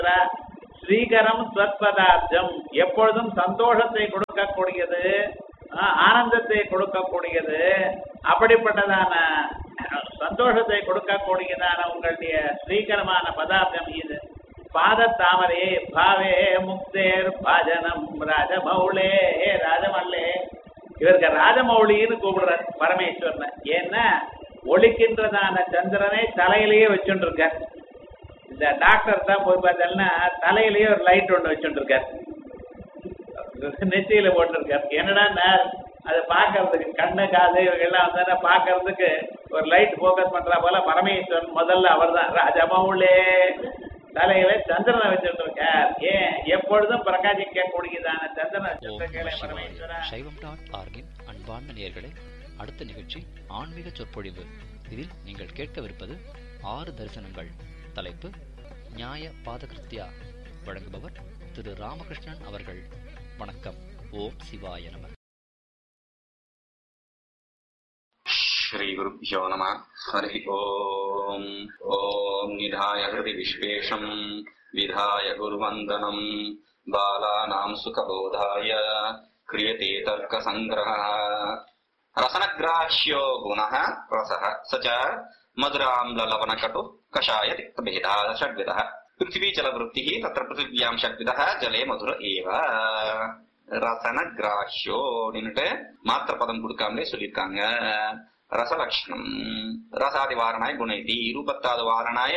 ஸ்ரீகரம் ஸ்வத்பதார்த்தம் எப்பொழுதும் சந்தோஷத்தை கொடுக்கக்கூடியது ஆஹ், ஆனந்தத்தை கொடுக்கக்கூடியது அப்படிப்பட்டதான சந்தோஷத்தை கொடுக்கக்கூடியதான உங்களுடைய ஸ்ரீகரமான பதார்த்தம் இது பாத தாமரே பாவே முக்தேர் பாஜனம் ராஜமௌளே ஹே ராஜமல்லே இவருக்கு ராஜமௌலின்னு கூப்பிடுறார் பரமேஸ்வரனை ஏன்னா ஒழிக்கின்றதான சந்திரனை தலையிலேயே வச்சுட்டு இருக்கார் இந்த டாக்டர் தான் போய் பார்த்தோம்னா தலையிலேயே ஒரு லைட் ஒன்று வச்சுட்டு இருக்கார் நெத்தியில போட்டிருக்கார் என்னடா அதை பார்க்கறதுக்கு கண்ணு காது இவங்கெல்லாம் வந்தானே பார்க்கறதுக்கு ஒரு லைட் ஃபோக்கஸ் பண்றா போல பரமேஸ்வரன் முதல்ல அவர்தான் ராஜமௌளே தலையில சந்திரனை வச்சுட்டு இருக்கார் ஏன் எப்பொழுதும் பிரகாசிக்க கூடியதான சந்திரனை ஓம் வச்சுட்டு நம இருக்கேன் சிவாய பரமேஸ்வரா சைவம் டாட் ஆர்கின் அன்பார்ந்த நேயர்களே அடுத்த நிகழ்ச்சி ஆன்மீக சொற்பொழிவு இதில் நீங்கள் கேட்கவிருப்பது ஆறு தரிசனங்கள் தலைப்பு நியாய பாதகிருத்யா வழங்குபவர் திரு ராமகிருஷ்ணன் அவர்கள் வணக்கம் ஓம் சிவாய நம श्रीगुरुभ्यो नमः हरिः ओम् ॐ निधाय हृदि विश्वेशम् विधाय गुरुवन्दनम् बालानाम् सुखबोधाय क्रियते तर्कसङ्ग्रहः रसनग्राह्यो गुणः रसः स च मधुराम्ललवणकटुः कषाय तिक्तभेदः षड्विधः पृथिवीजलवृत्तिः तत्र पृथिव्याम् षड्विधः जले मधुर एव ரசனகிராஹ்யோ அப்படின்னுட்டு மாத்திர பதம் கொடுக்காமலே சொல்லியிருக்காங்க ரசலட்சணம் ரசாதி வாரணாய குணைதி ரூபத்தாது வாரணாய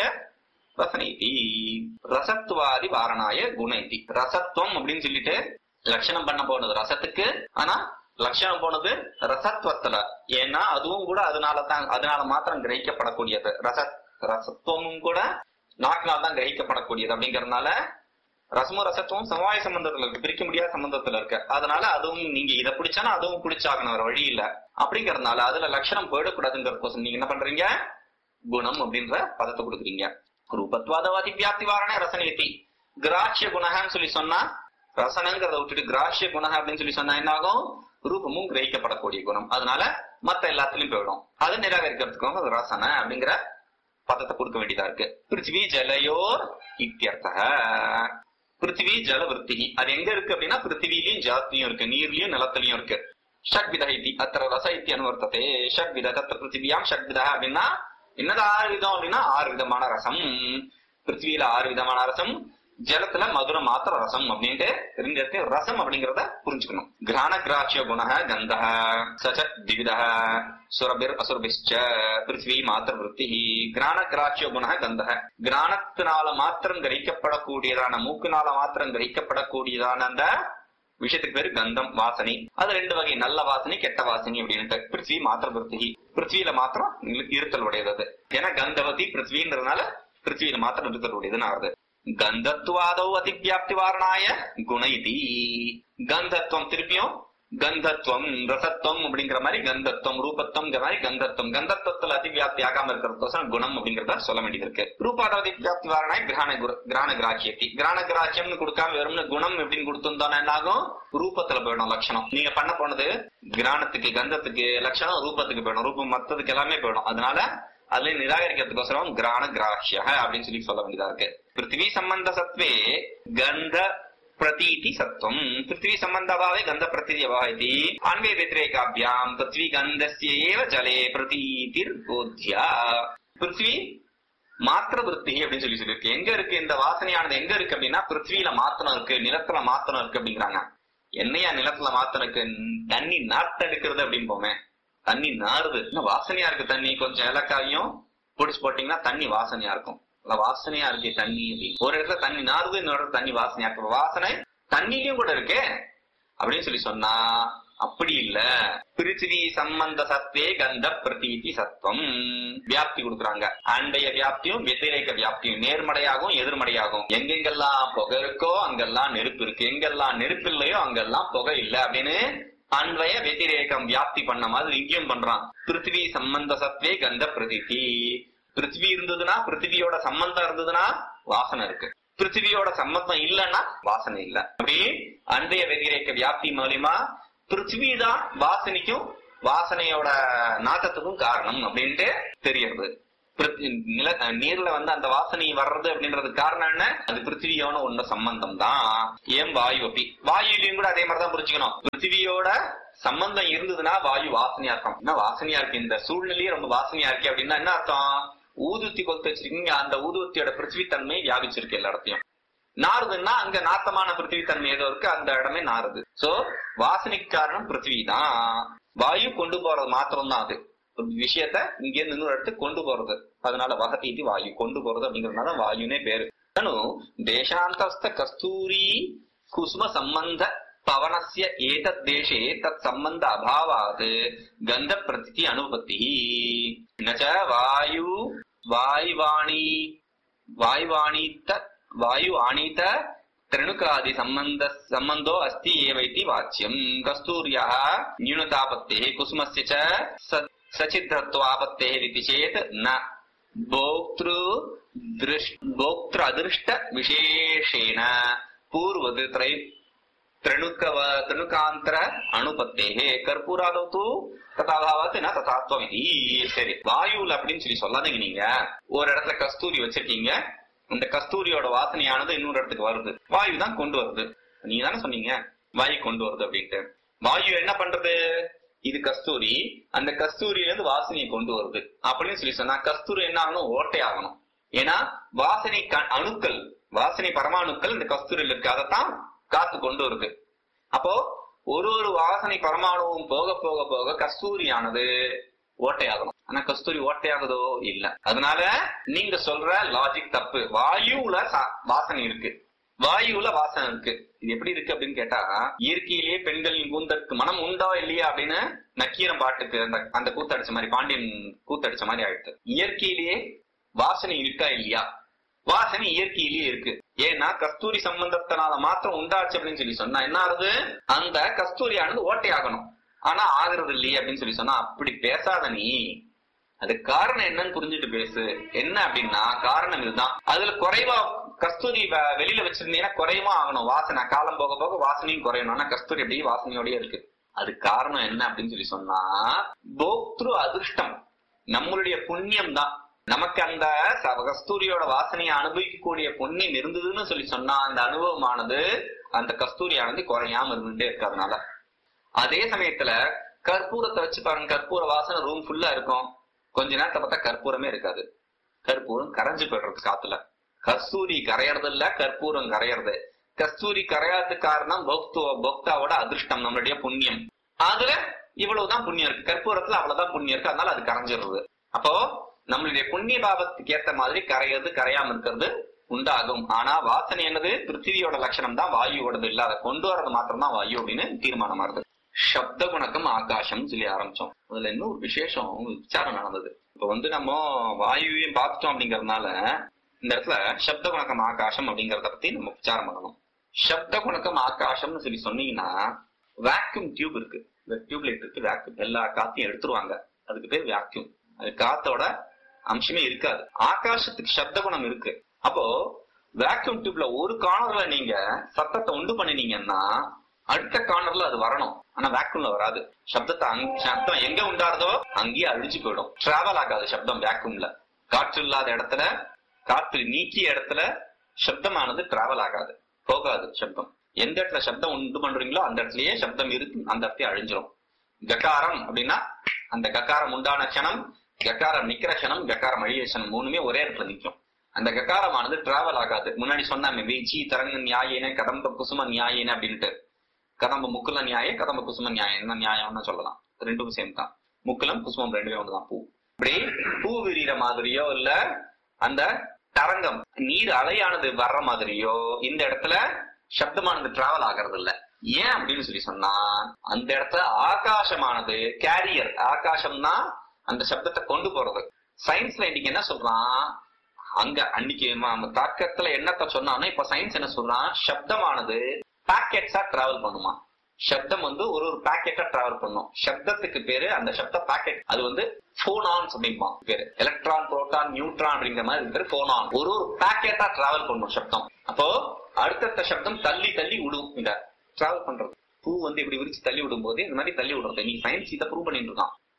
ரசனைதி ரசத்துவாதி வாரணாய குணைதி ரசத்துவம் அப்படின்னு சொல்லிட்டு லட்சணம் பண்ண போனது ரசத்துக்கு ஆனா லட்சணம் போனது ரசத்துவத்துல ஏன்னா அதுவும் கூட அதனால தான் அதனால மாத்திரம் கிரகிக்கப்படக்கூடியது ரச ரசத்துவமும் கூட நாக்கினால் தான் கிரகிக்கப்படக்கூடியது அப்படிங்கறதுனால ரசமும் ரசத்துவம் சமவாய சம்பந்தத்துல இருக்கு பிரிக்க முடியாத சம்பந்தத்துல இருக்கு அதனால அதுவும் நீங்க இதை பிடிச்சானா அதுவும் பிடிச்சாகணும் வேற வழி இல்ல அப்படிங்கறதுனால அதுல லட்சணம் போயிடக்கூடாதுங்கிறதுக்கோசம் நீங்க என்ன பண்றீங்க குணம் அப்படின்ற பதத்தை கொடுக்குறீங்க ரூபத்வாதவாதி வியாப்தி வாரண ரசனேதி கிராட்சிய குணகன்னு சொல்லி சொன்னா ரசனங்கிறத விட்டுட்டு கிராட்சிய குணக அப்படின்னு சொல்லி சொன்னா என்ன ஆகும் ரூபமும் கிரகிக்கப்படக்கூடிய குணம் அதனால மத்த எல்லாத்துலயும் போயிடும் அதை நிராகரிக்கிறதுக்கும் அது ரசன அப்படிங்கிற பதத்தை கொடுக்க வேண்டியதா இருக்கு பிருத்திவி ஜலயோர் இத்தியர்த்தக பிருத்திவி ஜல விருத்தி அது எங்க இருக்கு அப்படின்னா பிருத்திவிலையும் ஜாத்தியும் இருக்கு நீர்லயும் நிலத்திலயும் இருக்கு ஷட்வித இத்தி அத்திர ரச இத்தி அனுவர்த்ததே ஷட்வித தத்த பிருத்திவியாம் ஷட்வித அப்படின்னா என்னது ஆறு விதம் அப்படின்னா ஆறு விதமான ரசம் பிருத்திவியில ஆறு விதமான ரசம் ஜலத்துல மதுர மாத்திர ரசம் அப்படின்ட்டு ரெண்டு இடத்தையும் ரசம் அப்படிங்கறத புரிஞ்சுக்கணும் கிரான கிராட்சிய குண கந்த சச்ச திவித சுரபிர் அசுரபிஷ்ச பிருத்திவி மாத்திர விருத்தி கிரான கிராட்சிய குண கந்த கிரானத்தினால மாத்திரம் கிரகிக்கப்படக்கூடியதான மூக்குனால மாத்திரம் கிரகிக்கப்படக்கூடியதான அந்த விஷயத்துக்கு பேரு கந்தம் வாசனை அது ரெண்டு வகை நல்ல வாசனை கெட்ட வாசனை அப்படின்ட்டு பிருத்திவி மாத்திர பிருத்திகி பிருத்திவியில மாத்திரம் இருத்தல் உடையது அது ஏன்னா கந்தவதி பிருத்திவின்றதுனால பிருத்திவியில மாத்திரம் இருத்தல் உடையதுன்னு ஆகுது கந்தத்வாதோ அதிவியாப்தி வாரணாய குண இதி கந்தத்துவம் திருப்பியும் கந்தத்துவம் ரசத்துவம் அப்படிங்கிற மாதிரி கந்தத்துவம் ரூபத்துவம்ங்கிற மாதிரி கந்தத்துவம் கந்தத்துவத்துல அதிவியாப்தி ஆகாம இருக்கிறதுக்கோசரம் குணம் அப்படிங்கறத சொல்ல வேண்டியது இருக்கு ரூபாத அதிவியாப்தி வாரணாய கிரான குர- கிரான கிராக்கியத்தி கிரான கிராக்கியம்னு கொடுக்காம வெறும்னு குணம் எப்படின்னு கொடுத்திருந்தோம்னா என்ன ஆகும் ரூபத்துல போயிடும் லட்சணம் நீங்க பண்ண போனது கிரானத்துக்கு கந்தத்துக்கு லட்சணம் ரூபத்துக்கு போயிடும் ரூபம் மத்ததுக்கு எல்லாமே போயிடும் அதனால அதுல நிராகரிக்கிறதுக்கோசரம் கிரான கிராஹ்ய அப்படின்னு சொல்லி சொல்ல வேண்டியதா இருக்கு பிருத்திவி சம்பந்த சத்வே கந்த பிரதீதி சத்வம் பிருத்திவி சம்பந்தபாவே கந்த பிரதீதி அபாவதி அன்வே व्यतिरेकाभ्याम पृथ्वी गन्धस्य एव जले प्रतीतिர் போத்யா பிருத்திவி மாத்திர விருத்தி அப்படின்னு சொல்லி சொல்லியிருக்கு எங்க இருக்கு இந்த வாசனையானது எங்க இருக்கு அப்படின்னா பிருத்திவியில மாத்திரம் இருக்கு நிலத்துல மாத்திரம் இருக்கு அப்படிங்கிறாங்க என்னையா நிலத்துல மாத்திரம் இருக்கு தண்ணி நாத்தெடுக்கிறது அப்படின்னு போமே தண்ணி நாறுது இன்னும் வாசனையா இருக்கு தண்ணி கொஞ்சம் ஏலக்காயும் பிடிச்சு போட்டீங்கன்னா தண்ணி வாசனையா இருக்கும் இல்ல வாசனையா இருக்கு தண்ணி அப்படின்னு ஒரு இடத்துல தண்ணி நாறுது இன்னொரு இடத்துல தண்ணி வாசனையா இருக்கு வாசனை தண்ணிலயும் கூட இருக்கே அப்படின்னு சொல்லி சொன்னா அப்படி இல்ல பிருத்திவி சம்பந்த சத்வே கந்த பிரதீதி சத்வம் வியாப்தி கொடுக்குறாங்க அண்டைய வியாப்தியும் வெத்திரேக வியாப்தியும் நேர்மறையாகவும் எதிர்மறையாகவும் எங்கெங்கெல்லாம் புகை இருக்கோ அங்கெல்லாம் நெருப்பு இருக்கு எங்கெல்லாம் நெருப்பு இல்லையோ அங்கெல்லாம் புகை இல்ல அப்படின்னு அன்வய வெத்திரேகம் வியாப்தி பண்ண மாதிரி இங்கேயும் பண்றான் பிருத்திவி சம்பந்த சத்வே கந்த பிரதிதி பிருத்திவி இருந்ததுன்னா பிருத்திவியோட சம்பந்தம் இருந்ததுன்னா வாசனை இருக்கு பிருத்திவியோட சம்பந்தம் இல்லைன்னா வாசனை இல்ல அப்படி அன்றைய வெதிரேக்க வியாப்தி மூலியமா பிருத்திவி தான் வாசனைக்கும் வாசனையோட நாட்டத்துக்கும் காரணம் அப்படின்ட்டு தெரியறது பிருத்தி- நில அஹ் நீர்ல வந்து அந்த வாசனை வர்றது அப்படின்றதுக்கு காரணம் என்ன அது பிருத்திவியோட ஒண்ணு சம்பந்தம் தான் ஏன் வாயு அப்படி வாயுலையும் கூட அதே மாதிரிதான் புரிஞ்சுக்கணும் பிருத்திவியோட சம்பந்தம் இருந்ததுன்னா வாயு வாசனையா இருக்கும் என்ன வாசனையா இருக்கு இந்த சூழ்நிலையே ரொம்ப வாசனையா இருக்கு அப்படின்னா என்ன அர்த்தம் ஊதுவத்தி கொளுத்து வச்சிருக்கீங்க அந்த ஊதுவத்தியோட பிருத்திவி தன்மை வியாபிச்சிருக்கு எல்லா இடத்தையும் நாறுதுன்னா அங்க நாத்தமான பிருத்திவி தன்மை ஏதோ இருக்கு அந்த இடமே நாறுது சோ வாசனைக்கு காரணம் பிருத்திவி தான் வாயு கொண்டு போறது மாத்திரம் தான் அது ஒரு விஷயத்த இங்க இருந்து இன்னொரு இடத்துக்கு கொண்டு போறது அதனால வகதி இது வாயு கொண்டு போறது அப்படிங்கறதுனால வாயுனே பேரு அனு தேசாந்தஸ்த கஸ்தூரி குசும சம்பந்த பவனஸ்ய ஏதத் தேசே தத் சம்பந்த அபாவாத் கந்த பிரதி அனுபத்தி நச்ச வாயு வாயுவாணி வாயுவாணீத்த வாயு ஆனீத त्रणुकादि सम्बन्ध सम्बन्धो अस्ति एव इति वाच्यम् कस्तूर्यः न्यूनतापत्तेः कुसुमस्य च स- सचिद्धत्वापत्तेः इति चेत् न भोक्तृ दृष् भोक्तृ अदृष्ट विशेषेण पूर्वद् त्रै त्रणुकव त्रणुकान्तर அனுபத்தேः கற்பூராதோ தூ ததாபாவத் ந ததாத்வம் இது சரி வாயுல அப்படின்னு சொல்லி சொல்லாதீங்க நீங்க ஒரு இடத்துல கஸ்தூரி வச்சிருக்கீங்க இந்த கஸ்தூரியோட வாசனையானது இன்னொரு இடத்துக்கு வருது வாயு தான் கொண்டு வருது நீங்க தானே சொன்னீங்க வாயு கொண்டு வருது அப்படின்ட்டு வாயு என்ன பண்றது இது கஸ்தூரி அந்த கஸ்தூரியில இருந்து வாசனையை கொண்டு வருது அப்படின்னு சொல்லி சொன்னா கஸ்தூரி என்ன ஆகணும் ஓட்டை ஆகணும் ஏன்னா வாசனை க- அணுக்கள் வாசனை பரமாணுக்கள் இந்த கஸ்தூரியில் இருக்கு அதைத்தான் காத்து கொண்டு வருது அப்போ ஒரு ஒரு வாசனை பரமாணுவும் போக போக போக கஸ்தூரியானது ஓட்டையாகணும் ஆனா கஸ்தூரி ஓட்டையாகுதோ இல்ல அதனால நீங்க சொல்ற லாஜிக் தப்பு வாயுல சா- வாசனை இருக்கு வாயுல வாசனை இருக்கு இது எப்படி இருக்கு அப்படின்னு கேட்டா இயற்கையிலேயே பெண்களின் கூந்தற்கு மனம் உண்டா இல்லையா அப்படின்னு நக்கீரம் பாட்டுக்கு அந்த அந்த கூத்தடிச்ச மாதிரி பாண்டியன் கூத்தடிச்ச மாதிரி ஆயிடுது இயற்கையிலேயே வாசனை இருக்கா இல்லையா வாசனை இயற்கையிலேயே இருக்கு ஏன்னா கஸ்தூரி சம்பந்தத்தினால மாத்திரம் உண்டாச்சு அப்படின்னு சொல்லி சொன்னா என்ன ஆகுது அந்த கஸ்தூரியானது ஓட்டையாகணும் ஆனா ஆகுறது இல்லையே அப்படின்னு சொல்லி சொன்னா அப்படி பேசாத நீ அது காரணம் என்னன்னு புரிஞ்சுட்டு பேசு என்ன அப்படின்னா காரணம் இதுதான் அதுல குறைவா கஸ்தூரி வ- வெளியில வச்சிருந்தீங்கன்னா குறைவா ஆகணும் வாசனை காலம் போக போக வாசனையும் குறையணும் ஆனா கஸ்தூரி அப்படியே வாசனையோடய இருக்கு அது காரணம் என்ன அப்படின்னு சொல்லி சொன்னா போக்திரு அதிர்ஷ்டம் நம்மளுடைய புண்ணியம் தான் நமக்கு அந்த ச- கஸ்தூரியோட வாசனையை அனுபவிக்கக்கூடிய புண்ணியம் இருந்ததுன்னு சொல்லி சொன்னா அந்த அனுபவமானது அந்த கஸ்தூரியானது குறையாம இருந்துட்டே இருக்கு அதனால அதே சமயத்துல கற்பூரத்தை வச்சு பாருங்க கற்பூர வாசனை ரூம் ஃபுல்லா இருக்கும் கொஞ்ச நேரத்தை பார்த்தா கற்பூரமே இருக்காது கற்பூரம் கரைஞ்சு போயிடுறது காத்துல கஸ்தூரி கரையறது இல்ல கற்பூரம் கரையறது கஸ்தூரி கரையாததுக்கு காரணம் பக்துவ பக்தாவோட அதிர்ஷ்டம் நம்மளுடைய புண்ணியம் அதுல இவ்வளவுதான் புண்ணியம் இருக்கு கற்பூரத்துல அவ்வளவுதான் புண்ணியம் இருக்கு அதனால அது கரைஞ்சிடுறது அப்போ நம்மளுடைய புண்ணிய பாவத்துக்கு ஏத்த மாதிரி கரையிறது கரையாம இருக்கிறது உண்டாகும் ஆனா வாசனை என்னது பிருத்திவியோட லட்சணம் தான் வாயுவோடது இல்ல அதை கொண்டு வரது மாத்திரம் தான் வாயு அப்படின்னு தீர்மானம் ஆறுது சப்த குணக்கம் ஆகாசம் சொல்லி ஆரம்பிச்சோம் அதுல இன்னும் ஒரு விசேஷம் விசாரம் நடந்தது இப்ப வந்து நம்ம வாயுவையும் பார்த்துட்டோம் அப்படிங்கறதுனால இந்த இடத்துல சப்த குணக்கம் ஆகாசம் அப்படிங்கறத பத்தி நம்ம விசாரம் பண்ணணும் சப்த குணக்கம் ஆகாசம்னு சொல்லி சொன்னீங்கன்னா வேக்யூம் டியூப் இருக்கு இந்த டியூப்லைட் இருக்கு வேக்யூம் எல்லா காத்தையும் எடுத்துருவாங்க அதுக்கு பேர் வேக்யூம் அது காத்தோட அம்சமே இருக்காது ஆகாசத்துக்கு சப்த குணம் இருக்கு அப்போ வேக்யூம் டியூப்ல ஒரு கார்னர்ல நீங்க சத்தத்தை உண்டு பண்ணினீங்கன்னா அடுத்த கார்னர்ல அது வரணும் ஆனா வேக்யூம்ல வராது சப்தத்தை அங்க- சப்தம் எங்க உண்டாருதோ அங்கேயே அழிஞ்சு போயிடும் டிராவல் ஆகாது சப்தம் வேக்யூம்ல காற்று இல்லாத இடத்துல காற்று நீக்கிய இடத்துல சப்தமானது டிராவல் ஆகாது போகாது சப்தம் எந்த இடத்துல சப்தம் உண்டு பண்றீங்களோ அந்த இடத்துலயே சப்தம் இருக்கு அந்த இடத்தையே அழிஞ்சிரும் ககாரம் அப்படின்னா அந்த ககாரம் உண்டான க்ஷணம் ககாரம் நிக்கிற க்ஷணம் ககாரம் அழிய க்ஷணம் மூணுமே ஒரே இடத்துல நிக்கும் அந்த ககாரமானது டிராவல் ஆகாது முன்னாடி சொன்னாங்க வீச்சி தரங்க நியாயேன கதம்ப குசும நியாயேன அப்படின்ட்டு கதம்ப முக்குல நியாய கதம்ப குசும நியாயம் தான் நியாயம்னு சொல்லலாம் ரெண்டும் சேம் தான் முக்குலம் குசுமம் ரெண்டுமே ஒண்ணுதான் பூ இப்படி பூ விரிகிற மாதிரியோ இல்ல அந்த தரங்கம் நீர் அலையானது வர்ற மாதிரியோ இந்த இடத்துல சப்தமானது டிராவல் ஆகிறது இல்ல ஏன் அப்படின்னு சொல்லி சொன்னா அந்த இடத்துல ஆகாசமானது கேரியர் ஆகாசம்னா அந்த சப்தத்தை கொண்டு போறது சயின்ஸ்ல இன்னைக்கு என்ன சொல்றான் அங்க அன்னைக்கு ம- தாக்கத்துல என்னத்த சொன்னானோ இப்ப சயின்ஸ் என்ன சொல்றான் சப்தமானது பாக்கெட்ஸா டிராவல் பண்ணுமா சப்தம் வந்து ஒரு ஒரு பாக்கெட்டா டிராவல் பண்ணும் சப்தத்துக்கு பேரு அந்த சப்த பாக்கெட் அது வந்து போனான்ஸ் அப்படிம்பா பேரு எலக்ட்ரான் புரோட்டான் நியூட்ரான் அப்படிங்கிற மாதிரி பேரு போனான் ஒரு ஒரு பாக்கெட்டா டிராவல் பண்ணும் சப்தம் அப்போ அடுத்தடுத்த சப்தம் தள்ளி தள்ளி விடும் இந்த டிராவல் பண்றது பூ வந்து இப்படி விரிச்சு தள்ளி விடும் போது இந்த மாதிரி தள்ளி விடுறது நீ சயின்ஸ் இதை ப்ரூவ் பண்ணிட்டு இருக்கான்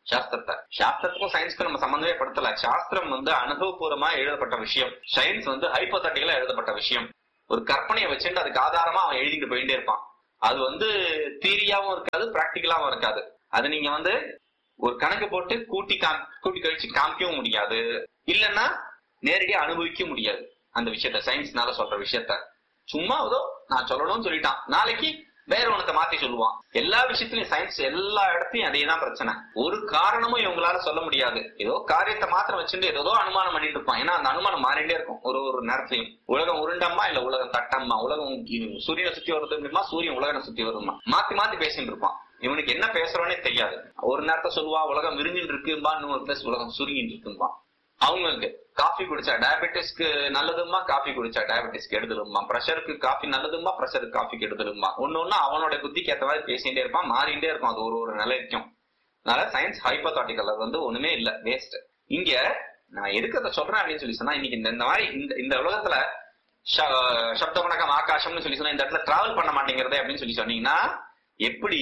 சாஸ்திரத்தை சாஸ்திரத்துக்கும் சயின்ஸ்க்கும் நம்ம சம்பந்தமே படுத்தல சாஸ்திரம் வந்து அனுபவபூர்வமா எழுதப்பட்ட விஷயம் சயின்ஸ் வந்து ஹைப்போதட்டிக்கலா எழுதப்பட்ட விஷயம் ஒரு கற்பனையை வச்சுட்டு அதுக்கு ஆதாரமா அவன் எழுதிட்டு போயிட்டே இருப்பான் அது வந்து தீரியாவும் இருக்காது பிராக்டிக்கலாவும் இருக்காது அது நீங்க வந்து ஒரு கணக்கு போட்டு கூட்டி காம் கூட்டி கழிச்சு காமிக்கவும் முடியாது இல்லைன்னா நேரடியா அனுபவிக்க முடியாது அந்த விஷயத்த சயின்ஸ்னால சொல்ற விஷயத்த சும்மா ஏதோ நான் சொல்லணும்னு சொல்லிட்டான் நாளைக்கு வேற ஒண்ணத்தை மாத்தி சொல்லுவான் எல்லா விஷயத்திலயும் சயின்ஸ் எல்லா இடத்தையும் அதே தான் பிரச்சனை ஒரு காரணமும் இவங்களால சொல்ல முடியாது ஏதோ காரியத்தை மாத்திரம் வச்சுட்டு ஏதோ அனுமானம் பண்ணிட்டு இருப்பான் ஏன்னா அந்த அனுமானம் மாறிட்டே இருக்கும் ஒரு ஒரு நேரத்திலையும் உலகம் உருண்டம்மா இல்ல உலகம் தட்டம்மா உலகம் இது சூரியனை சுத்தி வருதுமா சூரியன் உலகனை சுத்தி வருமா மாத்தி மாத்தி பேசிட்டு இருப்பான் இவனுக்கு என்ன பேசுறோன்னே தெரியாது ஒரு நேரத்தை சொல்லுவான் உலகம் விரிஞ்சின்னு இருக்கும்பா இன்னொரு பிளஸ் உலகம் சுருங்கிட்டு இருக்கும்பா அவங்களுக்கு காஃபி குடிச்சா டயபெட்டிஸ்க்கு நல்லதுமா காஃபி குடிச்சா டயபெட்டிஸ்க்கு எடுத்துடுமா ப்ரெஷருக்கு காஃபி நல்லதுமா ப்ரெஷருக்கு காஃபி எடுத்துடுமா ஒன்னு ஒண்ணு அவனோட புத்திக்கு ஏத்த மாதிரி பேசிட்டே இருப்பான் மாறிட்டே இருக்கும் அது ஒரு ஒரு நிலைக்கும் அதனால சயின்ஸ் ஹைப்போதாட்டிக்கல் அது வந்து ஒண்ணுமே இல்ல வேஸ்ட் இங்க நான் எதுக்கு அதை சொல்றேன் அப்படின்னு சொல்லி சொன்னா இன்னைக்கு இந்த இந்த மாதிரி இந்த இந்த உலகத்துல ச- சப்த வணக்கம் ஆகாசம்னு சொல்லி சொன்னா இந்த இடத்துல டிராவல் பண்ண மாட்டேங்கிறதே அப்படின்னு சொல்லி சொன்னீங்கன்னா எப்படி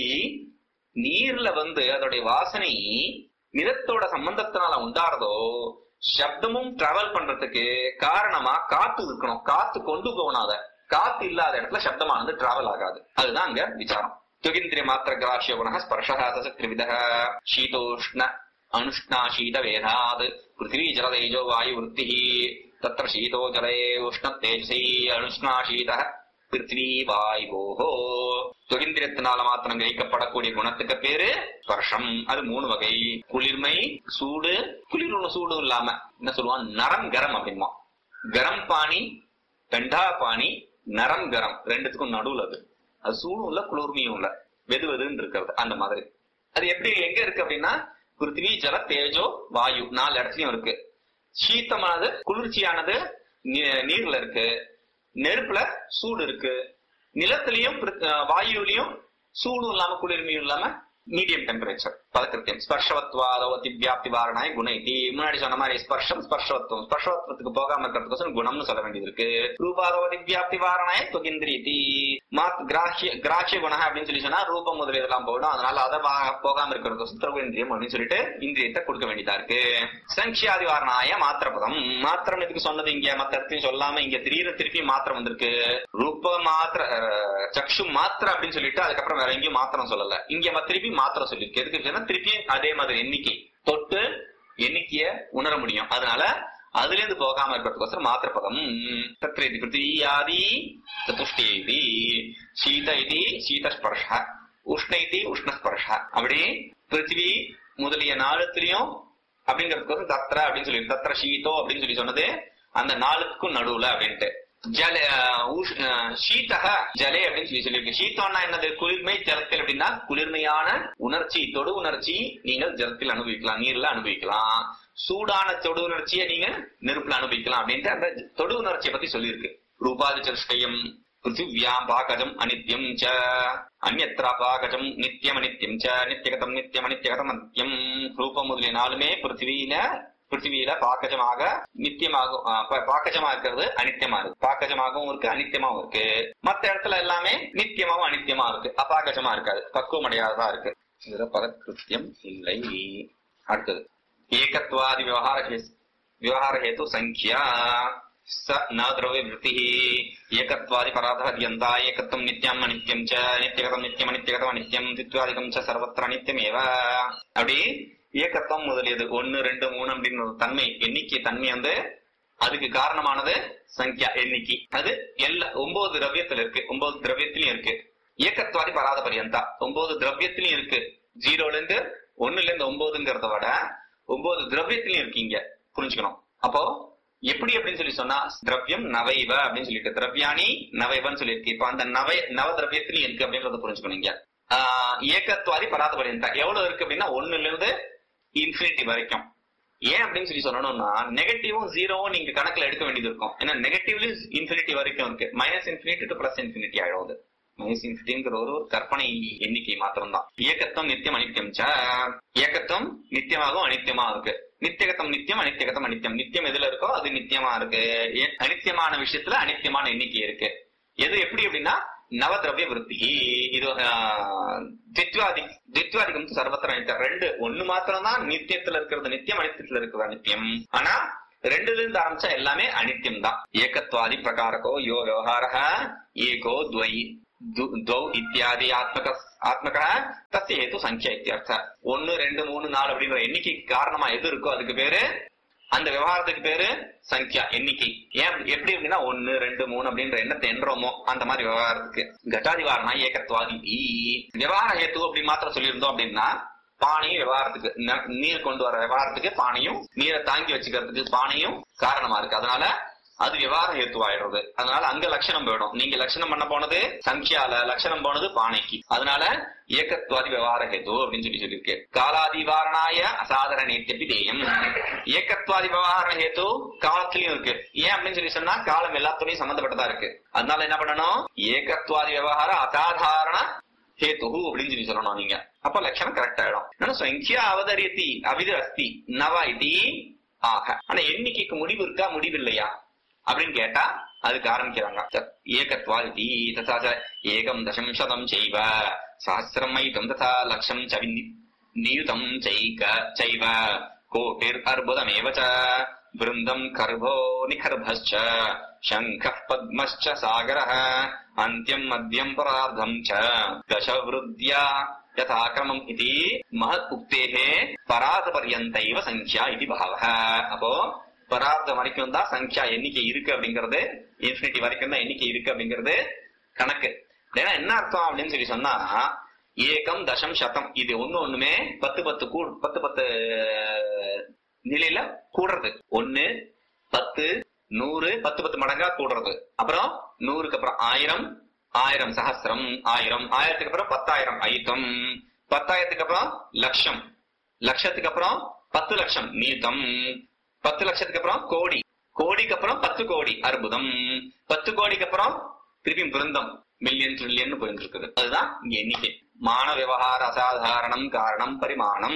நீர்ல வந்து அதோடைய வாசனை நிறத்தோட சம்பந்தத்தினால உண்டாறதோ சப்தமும் டிராவல் பண்றதுக்கு காரணமா காத்து இருக்கணும் காத்து கொண்டு போகணும் அத காத்து இல்லாத இடத்துல சப்தமானது டிராவல் ஆகாது அதுதான் அங்க விசாரம் துகிந்திரிய மாத்திர கிராஹ்ய குண ஸ்பர்ஷா திரிவித சீதோஷ்ண அனுஷ்ணா சீத வேதாத் பிருத்திவி ஜலதேஜோ வாயு விருத்தி தத்திர சீதோ ஜலே உஷ்ண தேஜசி அனுஷ்ணா சீத பிருத்திவி வாயுவோஹோ தொழிந்திரத்தினால மாத்திரம் கிரகிக்கப்படக்கூடிய குணத்துக்கு பேரு ஸ்பர்ஷம் அது மூணு வகை குளிர்மை சூடு குளிர் ஒண்ணு சூடும் இல்லாம என்ன சொல்லுவான் நரம் கரம் அப்படிமா கரம் பாணி பெண்டா பாணி நரம் கரம் ரெண்டுத்துக்கும் நடுவுல அது அது சூடும் இல்ல குளிர்மையும் இல்ல வெது வெதுன்னு இருக்கிறது அந்த மாதிரி அது எப்படி எங்க இருக்கு அப்படின்னா பிருத்திவி ஜல தேஜோ வாயு நாலு இடத்துலயும் இருக்கு சீத்தமானது குளிர்ச்சியானது நீ- நீர்ல இருக்கு நெருப்புல சூடு இருக்கு நிலத்திலையும் பிருத்- அஹ் வாயுவிலையும் சூடும் இல்லாம குளிர்மையும் இல்லாம மீடியம் டெம்பரேச்சர் பதக்கிருத்தியம் ஸ்பர்ஷவத்வாதவத்தி வியாப்தி வாரணாய் குணைதி முன்னாடி சொன்ன மாதிரி ஸ்பர்ஷம் ஸ்பர்ஷவத்துவம் ஸ்பர்ஷவத்துவத்துக்கு போகாம இருக்கிறதுக்கோசரம் குணம்னு சொல்ல வேண்டியது இருக்கு ரூபாதவதி வியாப்தி வாரணாய் தொகிந்திரீதி மாத் கிராஹ்ய கிராஹ்ய குண அப்படின்னு சொல்லி சொன்னா ரூபம் முதல் இதெல்லாம் போயிடும் அதனால அதை வா- போகாம இருக்கிறதுக்கோசரம் திரவேந்திரியம் அப்படின்னு சொல்லிட்டு இந்திரியத்தை கொடுக்க வேண்டியதா இருக்கு சங்கியாதி வாரணாய மாத்திரபதம் மாத்திரம் இதுக்கு சொன்னது இங்க மத்த இடத்தையும் சொல்லாம இங்க திடீர்னு திருப்பி மாத்திரம் வந்திருக்கு ரூப மாத்திர அஹ், சக்ஷு மாத்திர அப்படின்னு சொல்லிட்டு அதுக்கப்புறம் வேற எங்கேயும் மாத்திரம் சொல்லல இங்க ம- திருப்பி மாத்திரம் சொல்லிருக்கு எதுக்கு இருக்குன்னா திருப்பி அதே மாதிரி எண்ணிக்கை தொட்டு எண்ணிக்கைய உணர முடியும் அதனால அதுல இருந்து போகாம இருக்கிறதுக்கோசரம் மாத்திர பதம் தத்ர இது பிருத்திவியாதி சதுஷ்டி இது சீத இது சீதஸ்பர்ஷ உஷ்ண இது உஷ்ணஸ்பர்ஷ அப்படி பிருத்திவி முதலிய நாளுத்திலையும் அப்படிங்கிறதுக்கோசரம் தத்ர அப்படின்னு சொல்லி தத்ர சீதோ அப்படின்னு சொல்லி சொன்னது அந்த நாளுக்கும் நடுவுல அப்படின்ட்டு ஜல அஹ், உஷ்- அஹ், சீதக ஜலே அப்படின்னு சொல்லி சொல்லியிருக்கு சீத்தம்னா என்னது குளிர்மை ஜலத்தில் அப்படின்னா குளிர்மையான உணர்ச்சி தொடு உணர்ச்சி நீங்கள் ஜலத்தில் அனுபவிக்கலாம் நீர்ல அனுபவிக்கலாம் சூடான தொடு உணர்ச்சியை நீங்க நெருப்புல அனுபவிக்கலாம் அப்படின்ட்டு அந்த தொடு உணர்ச்சியை பத்தி சொல்லியிருக்கு ரூபாதி சதுஷ்டயம் பிருத்திவியாம் பாகஜம் அனித்யம் ச அந்நத்ரா பாகஜம் நித்தியம் அனித்யம் ச நித்தியகதம் நித்தியம் அனித்தியகதம் அனித்யம் ரூபம் முதலிய நாளுமே பிருத்திவியில பிருத்திவியில பாக்கஜமாக நித்தியமாகும் ஆ, பா- பாக்கஜமா இருக்கிறது அனித்தியமா இருக்கு பாக்கஜமாகவும் இருக்கு அனித்தியமாவும் இருக்கு மத்த இடத்துல எல்லாமே நித்தியமாவும் அனித்தியமா இருக்கு அபாகஜமா இருக்காது பக்குவம் அடையாததா இருக்கு இதுல பதக்கிருத்தியம் இல்லை அடுத்தது ஏகத்வாதி விவகார ஹே- விவகார ஹேது சங்கியா स न द्रव्यवृत्तिः एकत्वादि पराधर्यन्ता एकत्वं नित्यम् अनित्यम् च नित्यगतम् नित्यम् अनित्यगतम् अनित्यम् தித்வாதிகம் ச சர்வத்திர அனித்தியமேவ அப்படி ஏகத்துவம் முதலியது ஒன்னு ரெண்டு மூணு அப்படின்னு ஒரு தன்மை எண்ணிக்கை தன்மை வந்து அதுக்கு காரணமானது சங்கியா எண்ணிக்கை அது எல்லா ஒன்பது திரவியத்துல இருக்கு ஒன்பது திரவியத்திலயும் இருக்கு ஏகத்வாதி பராத பரியந்தா ஒன்பது திரவியத்திலயும் இருக்கு ஜீரோல இருந்து ஒண்ணுல இருந்து ஒன்பதுங்கிறத விட ஒன்பது திரவியத்திலயும் இருக்கீங்க புரிஞ்சுக்கணும் அப்போ எப்படி அப்படின்னு சொல்லி சொன்னா திரவியம் நவைவ அப்படின்னு சொல்லிட்டு திரவியானி நவைவன்னு சொல்லியிருக்கு இப்ப அந்த நவை நவ திரவியத்திலயும் இருக்கு அப்படின்றத புரிஞ்சுக்கணும் இங்க ஆஹ் ஏகத்வாதி பராத பரியந்தா எவ்வளவு இருக்கு அப்படின்னா ஒண்ணுல இருந்து இன்ஃபினிட்டி வரைக்கும் ஏன் அப்படின்னு சொல்லி சொல்லணும்னா நெகட்டிவும் ஜீரோவும் நீங்க கணக்குல எடுக்க வேண்டியது இருக்கும் ஏன்னா நெகட்டிவ்லி இன்ஃபினிட்டி வரைக்கும் இருக்கு minus infinity to plus infinity ஆயிடும் அது மைனஸ் இன்ஃபினிட்டிங்கிற ஒரு ஒரு கற்பனை எண்ணிக்கை மாத்திரம் தான் இயக்கத்துவம் நித்தியம் அனித்தியம் ச இயக்கத்துவம் நித்தியமாகவும் அனித்தியமா இருக்கு நித்தியகத்தம் நித்தியம் அனித்தியகத்தம் அனித்தியம் நித்தியம் எதுல இருக்கோ அது நித்தியமா இருக்கு ஏ- அனித்தியமான விஷயத்துல அனித்தியமான எண்ணிக்கை இருக்கு எது எப்படி அப்படின்னா நவதிரவிய விருத்தி இது ஆஹ், தித்வாதி தித்வாதிகம் சர்வத்திர நித்தியம் ரெண்டு ஒண்ணு மாத்திரம் தான் நித்தியத்துல இருக்கிறது நித்தியம் அனித்தியத்துல இருக்கிறது அனித்தியம் ஆனா ரெண்டுல இருந்து ஆரம்பிச்சா எல்லாமே அனித்தியம் தான் ஏகத்வாதி பிரகாரகோ யோ விவகாரः ஏகோ துவை து- துவௌ இத்தியாதி ஆத்மக ஆத்மக தஸ்ய ஹேது சங்கியா இத்தியர்த்த ஒன்னு ரெண்டு மூணு நாலு அப்படின்ற எண்ணிக்கைக்கு காரணமா எது இருக்கோ அதுக்கு பேரு அந்த விவகாரத்துக்கு பேரு சங்கியா எண்ணிக்கை ஏன் எப்படி அப்படின்னா ஒன்னு ரெண்டு மூணு அப்படின்ற எண்ணத்தை எண்றோமோ அந்த மாதிரி விவகாரத்துக்கு கட்டாதிவாரணா ஏகத்வாதி விவகார ஹேத்து அப்படி மாத்திரம் சொல்லியிருந்தோம் அப்படின்னா பானையும் விவகாரத்துக்கு ந- நீர் கொண்டு வர விவகாரத்துக்கு பானையும் நீரை தாங்கி வச்சுக்கிறதுக்கு பானையும் காரணமா இருக்கு அதனால அது விவகார ஹேத்துவாயிடுறது அதனால அங்க லட்சணம் போயிடும் நீங்க லட்சணம் பண்ண போனது சங்கியால லட்சணம் போனது பானைக்கு அதனால ஏகத்வாதி விவகார ஹேத்து அப்படின்னு சொல்லி சொல்லியிருக்கு காலாதிவாரணாய அசாதாரண நித்தியப்பி தேயம் ஏகத்வாதி விவகார ஹேத்து காலத்திலயும் இருக்கு ஏன் அப்படின்னு சொல்லி சொன்னா காலம் எல்லாத்துலயும் சம்பந்தப்பட்டதா இருக்கு அதனால என்ன பண்ணணும் ஏகத்வாதி விவகார அசாதாரண ஹேத்து அப்படின்னு சொல்லி சொல்லணும் நீங்க அப்ப லட்சணம் கரெக்ட் ஆயிடும் ஆனா சங்கியா அவதரியத்தி அவிது அஸ்தி நவ இதி ஆக ஆனா எண்ணிக்கைக்கு முடிவு இருக்கா முடிவு இல்லையா அப்படின்னு கேட்டா அதுக்கு ஆரம்பிக்கிறாங்க ஏகத்வாதி ததா ச ஏகம் தசம் சதம் செய்வ சஹசிரம் மைதம் ததா லட்சம் ச விநி- நியுதம் சைக சைவ கோட்டிர் அர்புதமேவ ச பிருந்தம் கர்போ நிகர்பश्च शङ्खः पद्मश्च सागरः अन्त्यम् मध्यम् परार्धम् च दशवृद्ध्या यथाक्रमम् इति महत् उक्तेः பராதபர்யந்தைவ சங்கியா இது பாவக அப்போ பரார்த்தம் வரைக்கும் தான் சங்கியா எண்ணிக்கை இருக்கு அப்படிங்கிறது இன்ஃபினிட்டி வரைக்கும் தான் எண்ணிக்கை இருக்கு அப்படிங்கிறது கணக்கு ஏன்னா என்ன அர்த்தம் அப்படின்னு சொல்லி சொன்னா ஏகம் தசம் சதம் இது ஒண்ணு ஒண்ணுமே பத்து பத்து கூ பத்து பத்து நிலையில கூடுறது ஒண்ணு பத்து நூறு பத்து பத்து மடங்கா கூடுறது அப்புறம் நூறுக்கு அப்புறம் ஆயிரம் ஆயிரம் சஹசிரம் ஆயிரம் ஆயிரத்துக்கு அப்புறம் பத்தாயிரம் ஐத்தம் பத்தாயிரத்துக்கு அப்புறம் லட்சம் லட்சத்துக்கு அப்புறம் பத்து லட்சம் நீதம் பத்து லட்சத்துக்கு அப்புறம் கோடி கோடிக்கு அப்புறம் பத்து கோடி அற்புதம் பத்து கோடிக்கு அப்புறம் திருப்பி பிருந்தம் மில்லியன் ட்ரில்லியன் போயிட்டு இருக்குது அதுதான் இங்க எண்ணிக்கை மான விவகார அசாதாரணம் காரணம் பரிமாணம்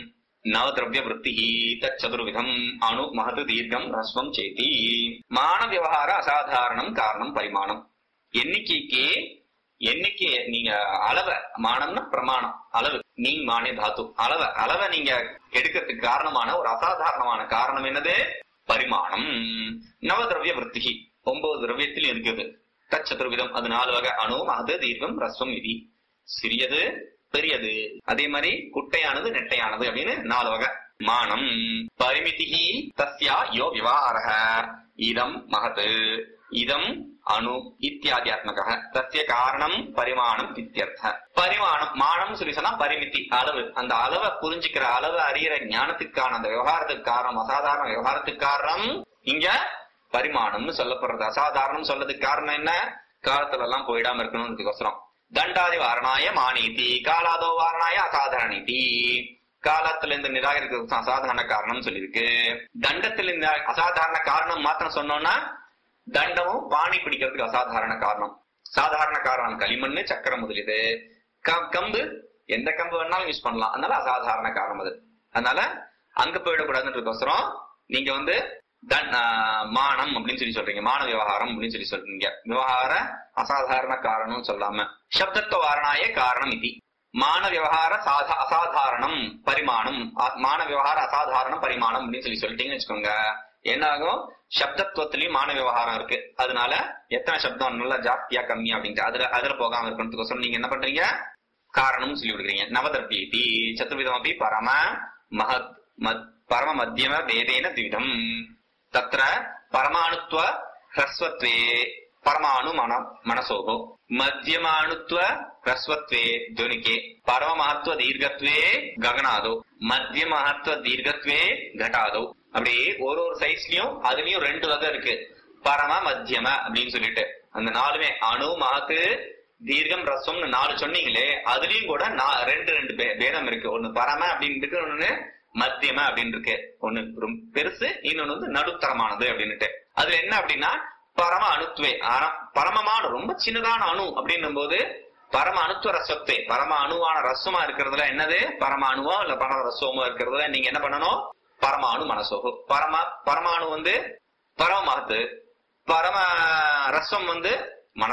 நவதிரவிய விற்பி தச்சதுர்விதம் அணு மகது தீர்க்கம் ரஸ்வம் சேதி மான விவகார அசாதாரணம் காரணம் பரிமாணம் எண்ணிக்கைக்கு எண்ணிக்கை நீங்க அளவை மானம்னா பிரமாணம் அளவு நீ மானே தாத்து அளவை அளவை நீங்க எடுக்கிறதுக்கு காரணமான ஒரு அசாதாரணமான காரணம் என்னது பரிமாணம் நவதிரவிய விற்பி ஒன்பது திரவியத்தில் இருக்குது தச்சதுர்விதம் அது நாலு வகை அணு மகது தீர்க்கம் ரஸ்வம் விதி சிறியது பெரியது அதே மாதிரி குட்டையானது நெட்டையானது அப்படின்னு நாலு வகை மானம் பரிமிதிகி தஸ்யா யோ விவாரக இதம் மகத் இதம் அணு இத்தியாதியாத்மக தஸ்ய காரணம் பரிமாணம் இத்தியர்த்த பரிமாணம் மானம் சொல்லி சொன்னா பரிமிதி அளவு அந்த அளவை புரிஞ்சுக்கிற அளவு அறியிற ஞானத்துக்கான அந்த விவகாரத்துக்கு காரணம் அசாதாரண விவகாரத்துக்கு காரணம் இங்க பரிமாணம்னு சொல்லப்படுறது அசாதாரணம் சொல்றதுக்கு காரணம் என்ன காலத்துல எல்லாம் போயிடாம இருக்கணும்ன்றதுக்கோசரம் தண்டாதி வாரணாய மானீதி காலாதோ வாரணாய அசாதாரணீதி காலத்துல இருந்து நிராகரிக்கிறது அசாதாரண காரணம் சொல்லியிருக்கு தண்டத்துல இந்த அசாதாரண காரணம் மாத்திரம் சொன்னோம்னா தண்டமும் பாணி பிடிக்கிறதுக்கு அசாதாரண காரணம் சாதாரண காரணம் களிமண்ணு சக்கரம் முதலியது க- கம்பு எந்த கம்பு வேணாலும் யூஸ் பண்ணலாம் அதனால அசாதாரண காரணம் அது அதனால அங்க போயிடக்கூடாதுன்றதுக்கோசரம் நீங்க வந்து தன் ஆஹ், மானம் அப்படின்னு சொல்லி சொல்றீங்க மான விவகாரம் அப்படின்னு சொல்லி சொல்றீங்க விவகார அசாதாரண காரணம் சொல்லாம சப்தத்துவ வாரணாய காரணம் இது மான விவகார சாதா அசாதாரணம் பரிமாணம் ஆ- மான விவகார அசாதாரணம் பரிமாணம் அப்படின்னு சொல்லி சொல்லிட்டீங்கன்னு வச்சுக்கோங்க என்ன ஆகும் சப்தத்துவத்திலயும் மான விவகாரம் இருக்கு அதனால எத்தனை சப்தம் நல்லா ஜாஸ்தியா கம்மியா அப்படின்ட்டு அதுல அதுல போகாம இருக்கணும்னு நீங்க என்ன பண்றீங்க காரணம் சொல்லி கொடுக்குறீங்க நவதர்பீதி சதுர்விதமபி பரம மகத் மத் பரம மத்தியம பேதேன திவிதம் தத்ர பரமாணுத்வ ஹ்ரஸ்வத்வே பரமாணு மன மனசோகோ மத்தியமாணுத்வ ஹ்ரஸ்வத்வே துவனிகே பரம மகத்துவ தீர்க்கத்வே ககனாதோ மத்திய மகத்துவ தீர்க்கத்வே கட்டாதோ அப்படி ஒரு ஒரு சைஸ்லயும் அதுலயும் ரெண்டு வகை இருக்கு பரம மத்தியம அப்படின்னு சொல்லிட்டு அந்த நாலுமே அணு மகத்து தீர்க்கம் ரசம்னு நாலு சொன்னீங்களே அதுலயும் கூட நா- ரெண்டு ரெண்டு பே- பேதம் இருக்கு ஒண்ணு பரம அப்படின்னு இருக்கு ஒண்ணு மத்தியம அப்படின்னு இருக்கு ஒண்ணு ரொம்ப பெருசு இன்னொன்னு வந்து நடுத்தரமானது அப்படின்னுட்டு அதுல என்ன அப்படின்னா பரம அணுத்துவே ஆனா- பரமமான ரொம்ப சின்னதான அணு அப்படின்னும் போது பரம அணுத்துவ ரசத்தை பரம அணுவான ரசமா இருக்கிறதுல என்னது பரம அணுவோ இல்ல பரம ரசமோ இருக்கிறதுல நீங்க என்ன பண்ணணும் பரமாணு மனசோகு பரம பரமாணு வந்து பரம மகத்து பரம ரசம் வந்து மனசு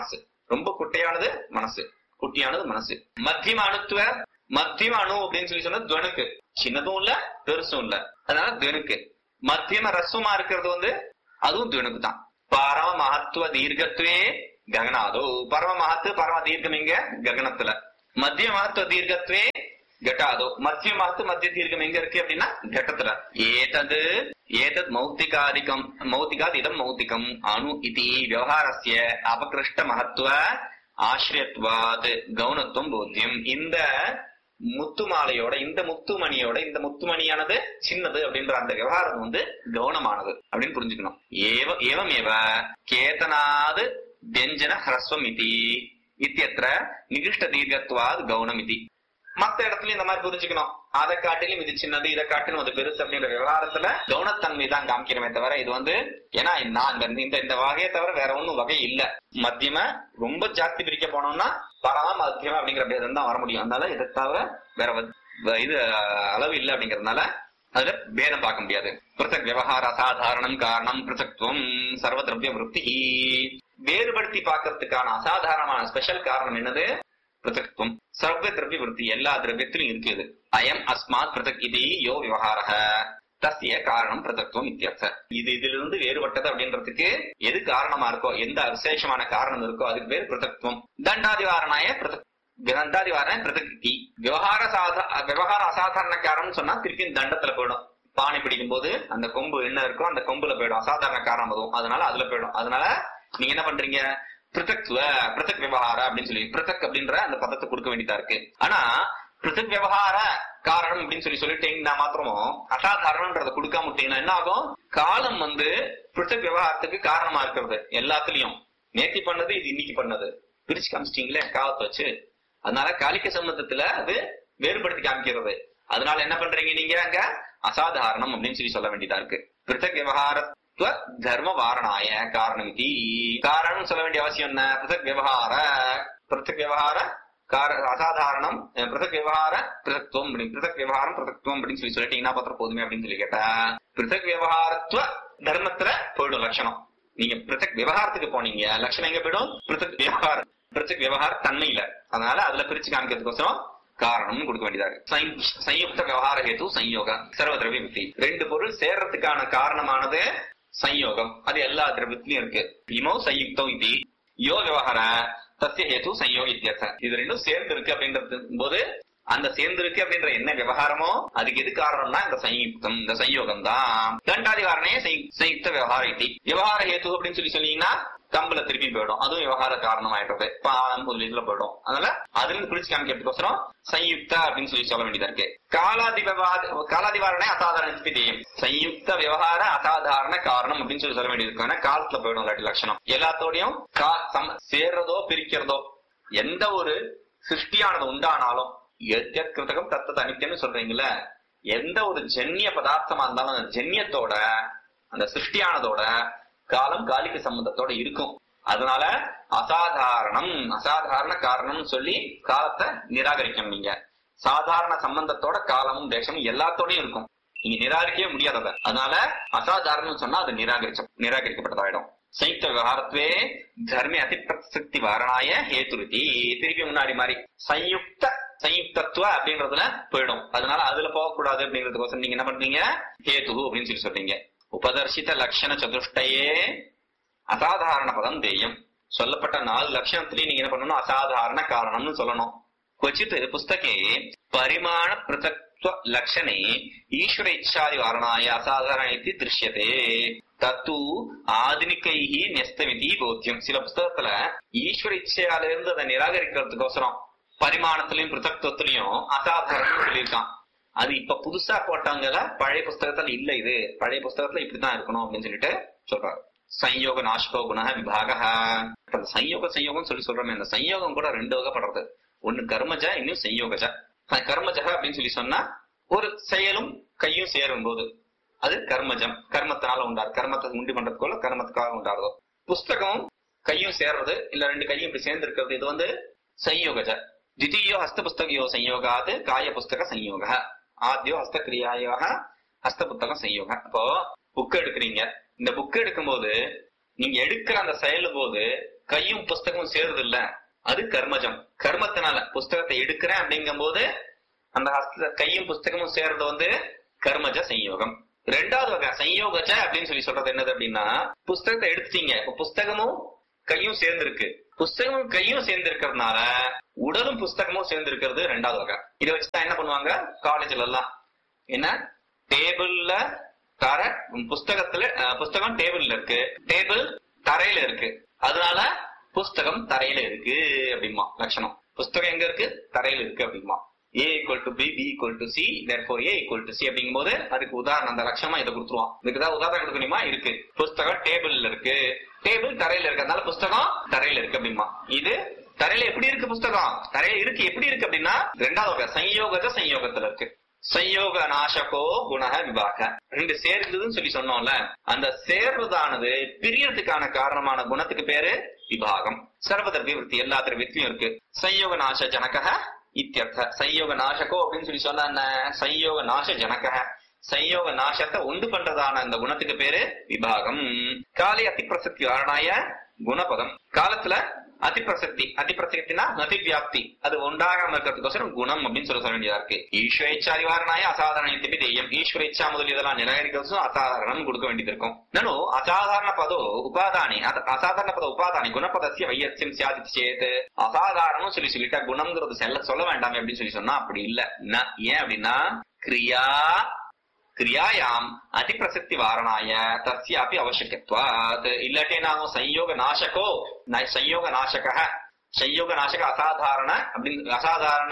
ரொம்ப குட்டையானது மனசு குட்டியானது மனசு மத்தியம அணுத்துவ மத்தியம அணு அப்படின்னு சொல்லி சொன்னா துவனுக்கு சின்னதும் இல்ல பெருசும் இல்ல அதனால துவனுக்கு மத்தியம ரசமா இருக்கிறது வந்து அதுவும் துவனுக்கு தான் பரம மகத்துவ தீர்க்கத்துவே ககனாதோ பரம மகத்து பரம தீர்க்கம் இங்க ககனத்துல மத்திய மகத்துவ தீர்க்கத்துவே கட்டாதோ மத்திய மகத்து மத்திய தீர்க்கம் எங்க இருக்கு அப்படின்னா கட்டத்துல ஏதது ஏதத் மௌத்திகாதிகம் மௌத்திகாத் இதம் மௌத்திகம் அணு இதி விவகாரஸ்ய அபகிருஷ்ட மகத்துவ ஆசிரியத்வாத் கவுனத்துவம் போத்தியம் இந்த முத்து மாலையோட இந்த முத்துமணியோட இந்த முத்துமணியானது சின்னது அப்படின்ற அந்த விவகாரம் வந்து கவனமானது அப்படின்னு புரிஞ்சுக்கணும் ஏவ ஏவம் ஏவ கேதனாது வியஞ்சன ஹ்ரஸ்வம் இதி இத்தியத்திர நிகிருஷ்ட தீர்க்கத்வாத் கவுனம் இதி மத்த இடத்துல இந்த மாதிரி புரிஞ்சுக்கணும் அதை காட்டிலும் இது சின்னது இதை காட்டிலும் அது பெருசு அப்படின்ற விவகாரத்துல கவனத்தன்மை தான் காமிக்கிறமே தவிர இது வந்து ஏன்னா நான் இந்த- இந்த இந்த வகையை தவிர வேற ஒண்ணும் வகை இல்ல மத்தியம ரொம்ப ஜாஸ்தி பிரிக்க போனோம்னா பரம மத்தியம அப்படிங்கிற பேதம் தான் வர முடியும் அதனால இதை தவிர வேற வ- வ- இது அஹ், அளவு இல்லை அப்படிங்கறதுனால அதுல பேதம் பார்க்க முடியாது பிருத்தக் விவகார அசாதாரணம் காரணம் பிருத்தக்துவம் சர்வ திரவிய விருத்தி வேறுபடுத்தி பார்க்கறதுக்கான அசாதாரணமான ஸ்பெஷல் காரணம் என்னது பிருத்தக்துவம் சர்வ திரவிய விருத்தி எல்லா திரவியத்திலும் இருக்குது அயம் அஸ்மாத் பிருத்தக் இது யோ விவகாரக தஸ்ய காரணம் பிருத்தக்துவம் இத்தியர்த்த இது இதிலிருந்து வேறுபட்டது அப்படின்றதுக்கு எது காரணமா இருக்கோ எந்த விசேஷமான காரணம் இருக்கோ அதுக்கு பேர் பிருத்தக்துவம் தண்டாதிவாரணாய பிருத்தக் தண்டாதிவாரண பிரதக்தி விவகார சாதா விவகார அசாதாரண காரணம் சொன்னா திருப்பி தண்டத்துல போயிடும் பானை பிடிக்கும் போது அந்த கொம்பு என்ன இருக்கோ அந்த கொம்புல போயிடும் அசாதாரண காரணம் அதுவும் அதனால அதுல போயிடும் அதனால நீங்க என்ன பண்றீங்க பிருத்தக்துவ பிருத்தக் விவகார அப்படின்னு சொல்லி பிருத்தக் அப்படின்ற அந்த பதத்தை கொடுக்க வேண்டியதா இருக்கு ஆனா பிருத்தக் விவகார காரணம் அப்படின்னு சொல்லி சொல்லிட்டீங்கன்னா மாத்திரமும் அசாதாரணன்றத கொடுக்காம விட்டீங்கன்னா என்ன ஆகும் காலம் வந்து பிருத்தக் விவகாரத்துக்கு காரணமா இருக்கிறது எல்லாத்துலயும் நேத்தி பண்ணது இது இன்னைக்கு பண்ணது பிரிச்சு காமிச்சிட்டீங்களே காலத்தை வச்சு அதனால காலிக்க சம்பந்தத்துல அது வேறுபடுத்தி காமிக்கிறது அதனால என்ன பண்றீங்க நீங்க அங்க அசாதாரணம் அப்படின்னு சொல்லி சொல்ல வேண்டியதா இருக்கு பிருத்தக் விவகாரத்துவ தர்ம வாரணாய காரணம் இது காரணம் சொல்ல வேண்டிய அவசியம் என்ன பிருத்தக் விவகார பிருத்தக் விவகார கார அசாதாரணம் அஹ், பிருத்தக் விவகார பிருத்தத்துவம் அப்படின்னு பிருத்தக் விவகாரம் பிருத்தத்துவம் அப்படின்னு சொல்லி சொல்லிட்டீங்கன்னா பத்திரம் போதுமே அப்படின்னு சொல்லி கேட்டா பிருத்தக் விவகாரத்துவ தர்மத்துல போயிடும் லட்சணம் நீங்க பிருத்தக் விவகாரத்துக்கு போனீங்க லட்சணம் எங்க போயிடும் பிருத்தக் விவகாரம் பிருத்தக் விவகார தன்மையில அதனால அதுல பிரிச்சு காமிக்கிறதுக்கோசரம் காரணம்னு கொடுக்க வேண்டியதா இருக்கு சை- சயுக்த விவகார ஹேது சம்யோக சர்வ திரவிய வித்தி ரெண்டு பொருள் சேர்றதுக்கான காரணமானது சம்யோகம் அது எல்லா திரவியத்திலயும் இருக்கு இமோ சயுக்தம் இது யோ விவகார தஸ்ய ஹேது சம்யோக இத்தியர்த்தம் இது ரெண்டும் சேர்ந்து இருக்கு அப்படின்றது போது அந்த சேர்ந்து இருக்கு அப்படின்ற என்ன விவகாரமோ அதுக்கு எது காரணம்னா இந்த சயுக்தம் இந்த சம்யோகம் தான் தண்டாதிகாரனே சயுக்த விவகார இத்தி விவகார ஹேது அப்படின்னு சொல்லி சொன்னீங்கன்னா கம்புல திருப்பி போயிடும் அதுவும் விவகார காரணம் ஆயிடுறது பாலம் முதலீட்டுல போயிடும் அதனால அதுல இருந்து பிடிச்சு காமிக்கிறதுக்கோசரம் சயுக்த அப்படின்னு சொல்லி சொல்ல வேண்டியதா இருக்கு காலாதி விவாத காலாதிவாரணே அசாதாரண ஸ்திதியும் சயுக்த விவகார அசாதாரண காரணம் அப்படின்னு சொல்லி சொல்ல வேண்டியது இருக்கு ஏன்னா காலத்துல போயிடும் இல்லாட்டி லட்சணம் எல்லாத்தோடையும் கா- சம- சேர்றதோ பிரிக்கிறதோ எந்த ஒரு சிருஷ்டியானது உண்டானாலும் எத்யத் கிருதகம் தத்தத் அனித்தியம்னு சொல்றீங்கல்ல எந்த ஒரு ஜென்ய பதார்த்தமா இருந்தாலும் அந்த ஜென்யத்தோட அந்த சிருஷ்டியானதோட காலம் காலிக சம்பந்தத்தோட இருக்கும் அதனால அசாதாரணம் அசாதாரண காரணம்னு சொல்லி காலத்தை நிராகரிக்கணும் நீங்க சாதாரண சம்பந்தத்தோட காலமும் தேசமும் எல்லாத்தோடயும் இருக்கும் நீங்க நிராகரிக்கவே முடியாது அதை அதனால அசாதாரணம் சொன்னா அது நிராகரிச்ச நிராகரிக்கப்பட்டதாயிடும் சயுக்த விவகாரத்துவே தர்மே அதி பிரசக்தி வாரணாய ஹேதுருதி திருப்பி முன்னாடி மாதிரி சயுக்த சயுக்தத்துவ அப்படின்றதுல போயிடும் அதனால அதுல போகக்கூடாது அப்படிங்கிறதுக்கோசரம் நீங்க என்ன பண்றீங்க ஹேது அப்படின்னு சொல்லி சொல்றீங்க உபதர்சித லட்சண சதுஷ்டயே அசாதாரண பதம் தேயம் சொல்லப்பட்ட நாலு லட்சணத்திலேயே நீங்க என்ன பண்ணணும் அசாதாரண காரணம்னு சொல்லணும் क्वचित् पुस्तके परिमाण पृथक्त्व लक्षणे ईश्वर इच्छादि वारणाय असाधारण इति दृश्यते தத்து ஆதினிகைஹி நெஸ்தமிதி போத்தியம் சில புஸ்தகத்துல ஈஸ்வர இச்சையால இருந்து அதை நிராகரிக்கிறதுக்கோசரம் பரிமாணத்திலையும் பிருத்தத்துவத்திலையும் அசாதாரணம் சொல்லியிருக்கான் அது இப்ப புதுசா போட்டவங்கள பழைய புஸ்தகத்துல இல்ல இது பழைய புஸ்தகத்துல இப்படித்தான் இருக்கணும் அப்படின்னு சொல்லிட்டு சொல்றாரு சம்யோக நாஷ்கோ குண விபாக அந்த சம்யோக சம்யோகம் சொல்லி சொல்றோமே அந்த சம்யோகம் கூட ரெண்டு வகைப்படுறது ஒண்ணு கர்மஜ இன்னும் சம்யோகஜ அந்த கர்மஜக அப்படின்னு சொல்லி சொன்னா ஒரு செயலும் கையும் சேரும் போது அது கர்மஜம் கர்மத்தினால உண்டாரு கர்மத்தை உண்டு பண்றதுக்குள்ள கர்மத்துக்காக உண்டாருதோ புஸ்தகம் கையும் சேர்றது இல்ல ரெண்டு கையும் இப்படி சேர்ந்து இருக்கிறது இது வந்து சம்யோகஜ தித்தீயோ ஹஸ்த புஸ்தகையோ சம்யோகாது காய புஸ்தக சம்யோக ஆத்தியோ ஹஸ்த கிரியாயோக ஹஸ்த புத்தகம் சம்யோக அப்போ புக் எடுக்கிறீங்க இந்த புக் எடுக்கும்போது நீங்க எடுக்கிற அந்த செயல் போது கையும் புஸ்தகமும் சேருது இல்ல அது கர்மஜம் கர்மத்தினால புஸ்தகத்தை எடுக்கிறேன் அப்படிங்கும் போது அந்த ஹஸ்த கையும் புஸ்தகமும் சேர்றது வந்து கர்மஜ சம்யோகம் ரெண்டாவது வகை சம்யோகஜ அப்படின்னு சொல்லி சொல்றது என்னது அப்படின்னா புஸ்தகத்தை எடுத்துட்டீங்க இப்ப புஸ்தகமும் கையும் சேர்ந்திருக்கு புஸ்தகமும் கையும் சேர்ந்து இருக்கிறதுனால உடலும் புஸ்தகமும் சேர்ந்து இருக்கிறது ரெண்டாவது வகை இதை வச்சுதான் என்ன பண்ணுவாங்க காலேஜ்ல எல்லாம் என்ன டேபிள்ல தர புஸ்தகத்துல அஹ், புஸ்தகம் டேபிள்ல இருக்கு டேபிள் தரையில இருக்கு அதனால புஸ்தகம் தரையில இருக்கு அப்படிமா லட்சணம் புஸ்தகம் எங்க இருக்கு தரையில இருக்கு அப்படிமா A equal to B B equal to C therefore A equal to C அப்படிங்கும் போது அதுக்கு உதாரணம் அந்த லட்சணமா இதை கொடுத்துருவான் இதுக்கு தான் உதாரணம் கொடுக்கணுமா இருக்கு புஸ்தகம் டேபிள்ல இருக்கு டேபிள் தரையில இருக்கு அதனால புஸ்தகம் தரையில இருக்கு அப்படிமா இது தரையில எப்படி இருக்கு புஸ்தகம் தரையில இருக்கு எப்படி இருக்கு அப்படின்னா ரெண்டாவது வகை சம்யோகத சம்யோகத்துல இருக்கு சம்யோக நாசகோ குணக விபாக ரெண்டு சேர்ந்ததுன்னு சொல்லி சொன்னோம்ல அந்த சேர்றதானது பிரியறதுக்கான காரணமான குணத்துக்கு பேரு விபாகம் சர்வதர் விவருத்தி எல்லா திரவியத்திலும் இருக்கு சம்யோக நாச ஜனக இத்தியர்த்த சம்யோக நாசகோ அப்படின்னு சொல்லி சொன்னா என்ன சம்யோக நாச ஜனக சம்யோக நாசத்தை உண்டு பண்றதான அந்த குணத்துக்கு பேரு விபாகம் காலை அதிப்பிரசக்தி வாரணாய குணபதம் காலத்துல அதிப்பிரசக்தி அதிப்பிரசக்தினா நதி வியாப்தி அது உண்டாகாம இருக்கிறதுக்கோசரம் குணம் அப்படின்னு சொல்ல சொல்ல வேண்டியதா இருக்கு ஈஸ்வர இச்சா நிவாரணாய அசாதாரண இத்திபி தெய்யம் ஈஸ்வர இச்சா முதல் இதெல்லாம் நிராகரிக்கிறதும் அசாதாரணம் கொடுக்க வேண்டியது இருக்கும் நனு அசாதாரண பதோ உபாதானி அத- அசாதாரண பத உபாதானி குணபதசிய வையத்தியம் சியாதி சேத் அசாதாரணம் சொல்லி சொல்லிட்டா குணம்ங்கிறது செல்ல சொல்ல வேண்டாமே அப்படின்னு சொல்லி சொன்னா அப்படி இல்ல ந- ஏன் அப்படின்னா கிரியா கிரியாயாம் அதிப்பிரசக்தி வாரணாய தஸ்யாபி அவசியத்துவாத் இல்லாட்டி நாம சம்யோக நாசகோ ந- சம்யோக நாசக சம்யோக நாசக அசாதாரண அப்படின்னு அசாதாரண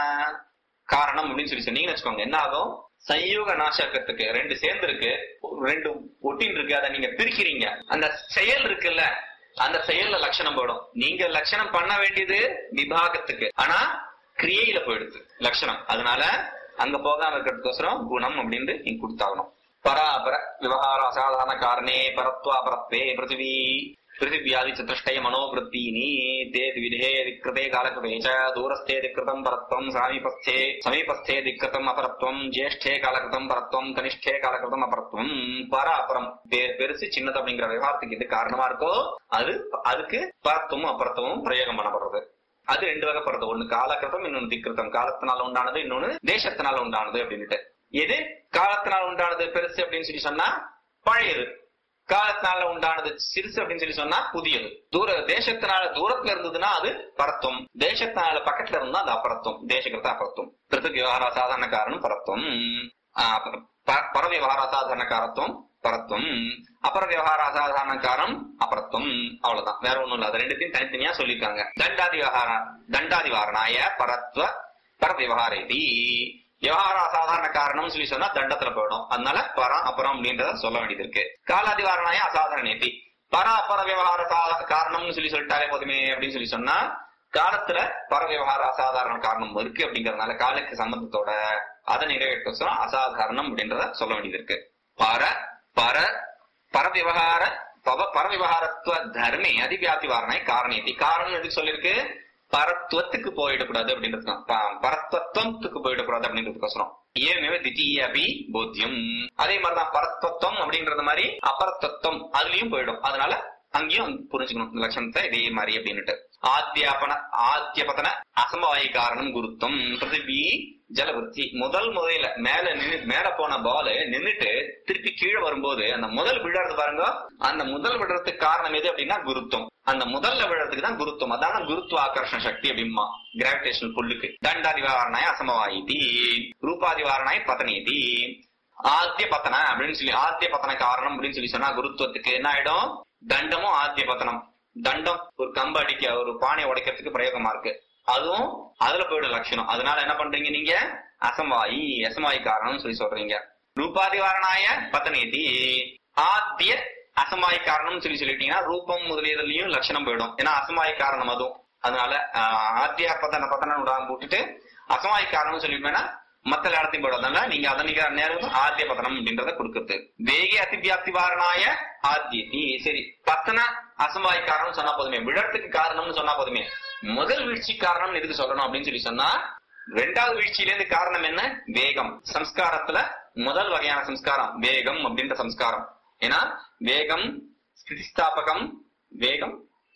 காரணம் அப்படின்னு சொல்லி சொன்னீங்கன்னு வச்சுக்கோங்க என்ன ஆகும் சம்யோக நாசகத்துக்கு ரெண்டு சேர்ந்து இருக்கு ரெண்டு ஒட்டின் இருக்கு அதை நீங்க பிரிக்கிறீங்க அந்த செயல் இருக்குல்ல அந்த செயல்ல லட்சணம் போடும் நீங்க லட்சணம் பண்ண வேண்டியது விபாகத்துக்கு ஆனா கிரியையில போயிடுது லட்சணம் அதனால அங்க போகாம இருக்கிறதுக்கோசரம் குணம் அப்படின்னு நீங்க கொடுத்தாகணும் பராபர விவகார அசாதாரண காரணே பரத்வா பரத்வே பிருத்திவி பிருத்திவியாதி சதுஷ்டய மனோவృత్తீனி தே விதே விக்ரதே காலகிருதே ச தூரஸ்தே திக்ருதம் பரத்வம் சமீபஸ்தே சமீபஸ்தே திக்ருதம் அபரத்வம் ஜேஷ்டே காலகிருதம் பரத்வம் கனிஷ்டே காலகிருதம் அபரத்வம் பர அபரம் பெ- பெருசு சின்னது அப்படிங்கிற விவகாரத்துக்கு எது காரணமா இருக்கோ அது அதுக்கு பரத்துவமும் அபரத்துவமும் பிரயோகம் பண்ணப்படுறது அது ரெண்டு வகைப்படுறது ஒண்ணு காலகிருதம் இன்னொன்னு திக்கிருத்தம் காலத்தினால உண்டானது இன்னொன்னு தேசத்தினால உண்டானது அப்படின்னுட்டு எது காலத்தினால உண்டானது பெருசு அப்படின்னு சொல்லி சொன்னா பழையது காலத்தினால உண்டானது சிறுசு அப்படின்னு சொல்லி சொன்னா புதியது தூர தேசத்தினால தூரத்துல இருந்ததுன்னா அது பரத்துவம் தேசத்தினால பக்கத்துல இருந்தா அது அபரத்துவம் தேசகிருத்த அபரத்துவம் பிருத்திக் விவகார சாதாரண காரணம் பரத்துவம் ஆஹ் ப- ப- பர விவகார சாதாரண காரத்துவம் பரத்துவம் அபர விவகார அசாதாரண காரம் அபரத்துவம் அவ்வளவுதான் வேற ஒண்ணும் இல்ல அது ரெண்டுத்தையும் தனித்தனியா சொல்லியிருக்காங்க தண்டாதி விவகார தண்டாதி வாரணாய பரத்வ பர விவகாரேதி விவகார அசாதாரண காரணம் சொல்லி சொன்னா தண்டத்துல போயிடும் அதனால பரம் அப்புறம் அப்படின்றத சொல்ல வேண்டியது இருக்கு காலாதி வாரணாய அசாதாரண நேதி பர அபர விவகார சா- காரணம்னு சொல்லி சொல்லிட்டாலே போதுமே அப்படின்னு சொல்லி சொன்னா காலத்துல பர விவகார அசாதாரண காரணம் இருக்கு அப்படிங்கறதுனால காலுக்கு சம்பந்தத்தோட அதை நிறைவேற்ற அசாதாரணம் அப்படின்றத சொல்ல வேண்டியது இருக்கு பர பர பரவிவகார பவ பரவிவகாரத்துவ தர்மே அதிவியாப்தி வாரணை காரணேதி காரணம் எதுக்கு சொல்லிருக்கு பரத்துவத்துக்கு போயிடக்கூடாது அப்படின்றது தான். ப- பரத்தத்துவத்துக்கு போயிடக்கூடாது அப்படின்றதுக்கோசரம் ஏமே தித்தீய அபி போத்தியம் அதே மாதிரிதான் பரத்தத்துவம் அப்படின்றது மாதிரி அபரத்தத்துவம் அதுலயும் போயிடும் அதனால அங்கேயும் புரிஞ்சுக்கணும் இந்த லட்சணத்தை இதே மாதிரி அப்படின்னுட்டு ஆத்தியாபன ஆத்தியபதன அசமவாயி காரணம் குருத்தம் பிருத்திவி ஜலவிருத்தி முதல் முதல்ல மேல நின்னு மேல போன பால் நின்னுட்டு திருப்பி கீழே வரும்போது அந்த முதல் விழறது பாருங்க அந்த முதல் விழுறதுக்கு காரணம் எது அப்படின்னா குருத்துவம் அந்த முதல்ல விழுறதுக்கு தான் குருத்துவம் அதான குருத்துவ ஆகர்ஷண சக்தி அப்படிமா கிராவிடேஷனல் புல்லுக்கு தண்டாதிவாரணாய அசமவாயிதி ரூபாதிவாரணாய பதனீதி ஆத்திய பத்தன அப்படின்னு சொல்லி ஆத்திய பத்தன காரணம் அப்படின்னு சொல்லி சொன்னா குருத்துவத்துக்கு என்ன ஆயிடும் தண்டமும் ஆத்திய பத்தனம் தண்டம் ஒரு கம்பு அடிக்க ஒரு பானை உடைக்கிறதுக்கு பிரயோகமா இருக்கு அதுவும் அதுல போயிடும் லட்சணம் அதனால என்ன பண்றீங்க நீங்க அசம்வாயி அசம்வாயி காரணம்னு சொல்லி சொல்றீங்க ரூபாதிவாரணாய பத்தனேதி ஆத்திய அசமாய் காரணம்னு சொல்லி சொல்லிட்டீங்கன்னா ரூபம் முதலியதுலயும் லட்சணம் போயிடும் ஏன்னா அசமாய் காரணம் அதுவும் அதனால ஆஹ், ஆத்திய பத்தன பத்தன போட்டுட்டு அசமாய் காரணம்னு சொல்லிட்டோம்னா மத்த இடத்தையும் போயிடும் அதனால நீங்க அதனிக்கிற நேரம் ஆத்திய பத்தனம் அப்படின்றத கொடுக்குறது வேக அதிவியாப்தி வாரணாய ஆத்தியதி சரி பத்தன அசமாய் காரணம் சொன்னா போதுமே விழறதுக்கு காரணம்னு சொன்னா போதுமே முதல் வீழ்ச்சி காரணம் எதுக்கு சொல்லணும் அப்படின்னு சொல்லி சொன்னா ரெண்டாவது வீழ்ச்சியில இருந்து காரணம் என்ன வேகம் சம்ஸ்காரத்துல முதல் வகையான சம்ஸ்காரம் வேகம் அப்படின்ற சம்ஸ்காரம் ஏன்னா வேகம் ஸ்திதிஸ்தாபகம் வேகம்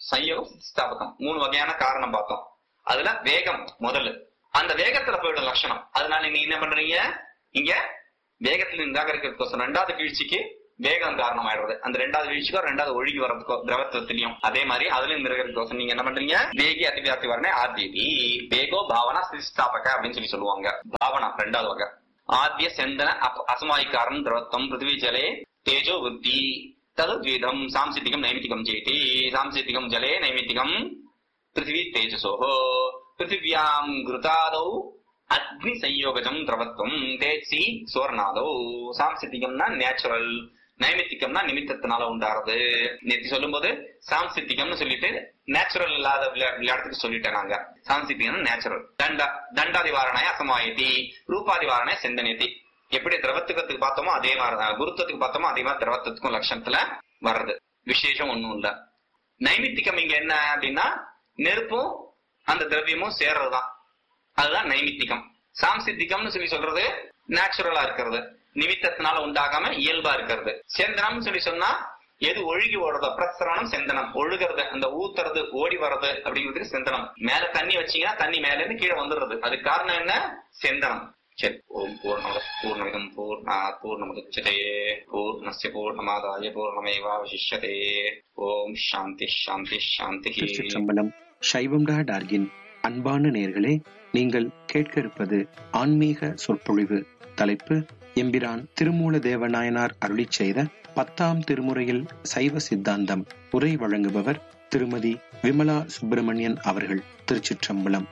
சையோகம் ஸ்தாபகம் மூணு வகையான காரணம் பார்த்தோம் அதுல வேகம் முதல்ல அந்த வேகத்துல போயிடும் லட்சணம் அதனால நீங்க என்ன பண்றீங்க இங்க வேகத்துல நிராகரிக்கிறதுக்கோசரம் ரெண்டாவது வீழ்ச்சிக்கு வேகம் காரணமாயிடுறது அந்த ரெண்டாவது வீழ்ச்சிக்கோ ரெண்டாவது ஒழுகி வர்றதுக்கோ திரவத்துவத்திலையும் அதே மாதிரி அதுலயும் நிராகரிக்கிறதுக்கோசரம் நீங்க என்ன பண்றீங்க வேகி அதிவியாப்தி வரணே ஆர்டிபி வேகோ பாவனா ஸ்திஸ்தாபக அப்படின்னு சொல்லி சொல்லுவாங்க பாவனா ரெண்டாவது வகை ஆத்திய செந்தன அப்- அசமாயிக்காரன் திரவத்தம் பிருத்திவி ஜலே தேஜோ புத்தி தது द्विधम सांसिद्धिकम नैमित्तिकम चेति सांसिद्धिकम जले नैमित्तिकम पृथ्वी तेजसोः पृथिव्यां घृतादौ அக்னி சயோகஜம் திரவத்துவம் தேசி சுவர்ணாதோ சாம்சித்திகம்னா நேச்சுரல் நைமித்திகம்னா நிமித்தத்தினால உண்டாறது நேத்தி சொல்லும்போது சாம்சித்திகம்னு சொல்லிட்டு நேச்சுரல் இல்லாத விளையா- விளையாட்டுக்கு சொல்லிட்டேன் நாங்க சாம்சித்திகம் நேச்சுரல் தண்டா தண்டாதிவாரணாய அசமாயதி ரூபாதிவாரணாய செந்தனேதி எப்படி திரவத்துக்கத்துக்கு பார்த்தோமோ அதே மாதிரி தான் குருத்துவத்துக்கு பார்த்தோமோ அதே மாதிரி திரவத்துக்கும் லட்சணத்துல வர்றது விசேஷம் ஒண்ணும் இல்ல நைமித்திகம் இங்க என்ன அப்படின்னா நெருப்பும் அந்த திரவியமும் சேர்றதுதான் அதுதான் நைமித்திகம் சாம்சித்திகம்னு சொல்லி சொல்றது நேச்சுரலா இருக்கிறது நிமித்தத்தினால உண்டாகாம இயல்பா இருக்கிறது செந்தனம்னு சொல்லி சொன்னா எது ஒழுகி ஓடுறதோ பிரசரணம் செந்தனம் ஒழுகிறது அந்த ஊத்துறது ஓடி வர்றது அப்படிங்கிறதுக்கு செந்தனம் மேல தண்ணி வச்சீங்கன்னா தண்ணி மேல இருந்து கீழே வந்துடுறது அதுக்கு காரணம் என்ன செந்தனம் சரி ஓம் பூர்ணமத பூர்ணமிதம் பூர்ணா பூர்ணமுதச்சதே பூர்ணஸ்ய பூர்ணமாதாய பூர்ணமேவாவசிஷ்யதே ஓம் சாந்தி சாந்தி சாந்தி திருச்சிற்றம்பலம் சைவம் டா டார்கின் அன்பான நேர்களே நீங்கள் கேட்க இருப்பது ஆன்மீக சொற்பொழிவு தலைப்பு எம்பிரான் திருமூல தேவநாயனார் அருளிச் செய்த பத்தாம் திருமுறையில் சைவ சித்தாந்தம் உரை வழங்குபவர் திருமதி விமலா சுப்பிரமணியன் அவர்கள் திருச்சிற்றம்பலம்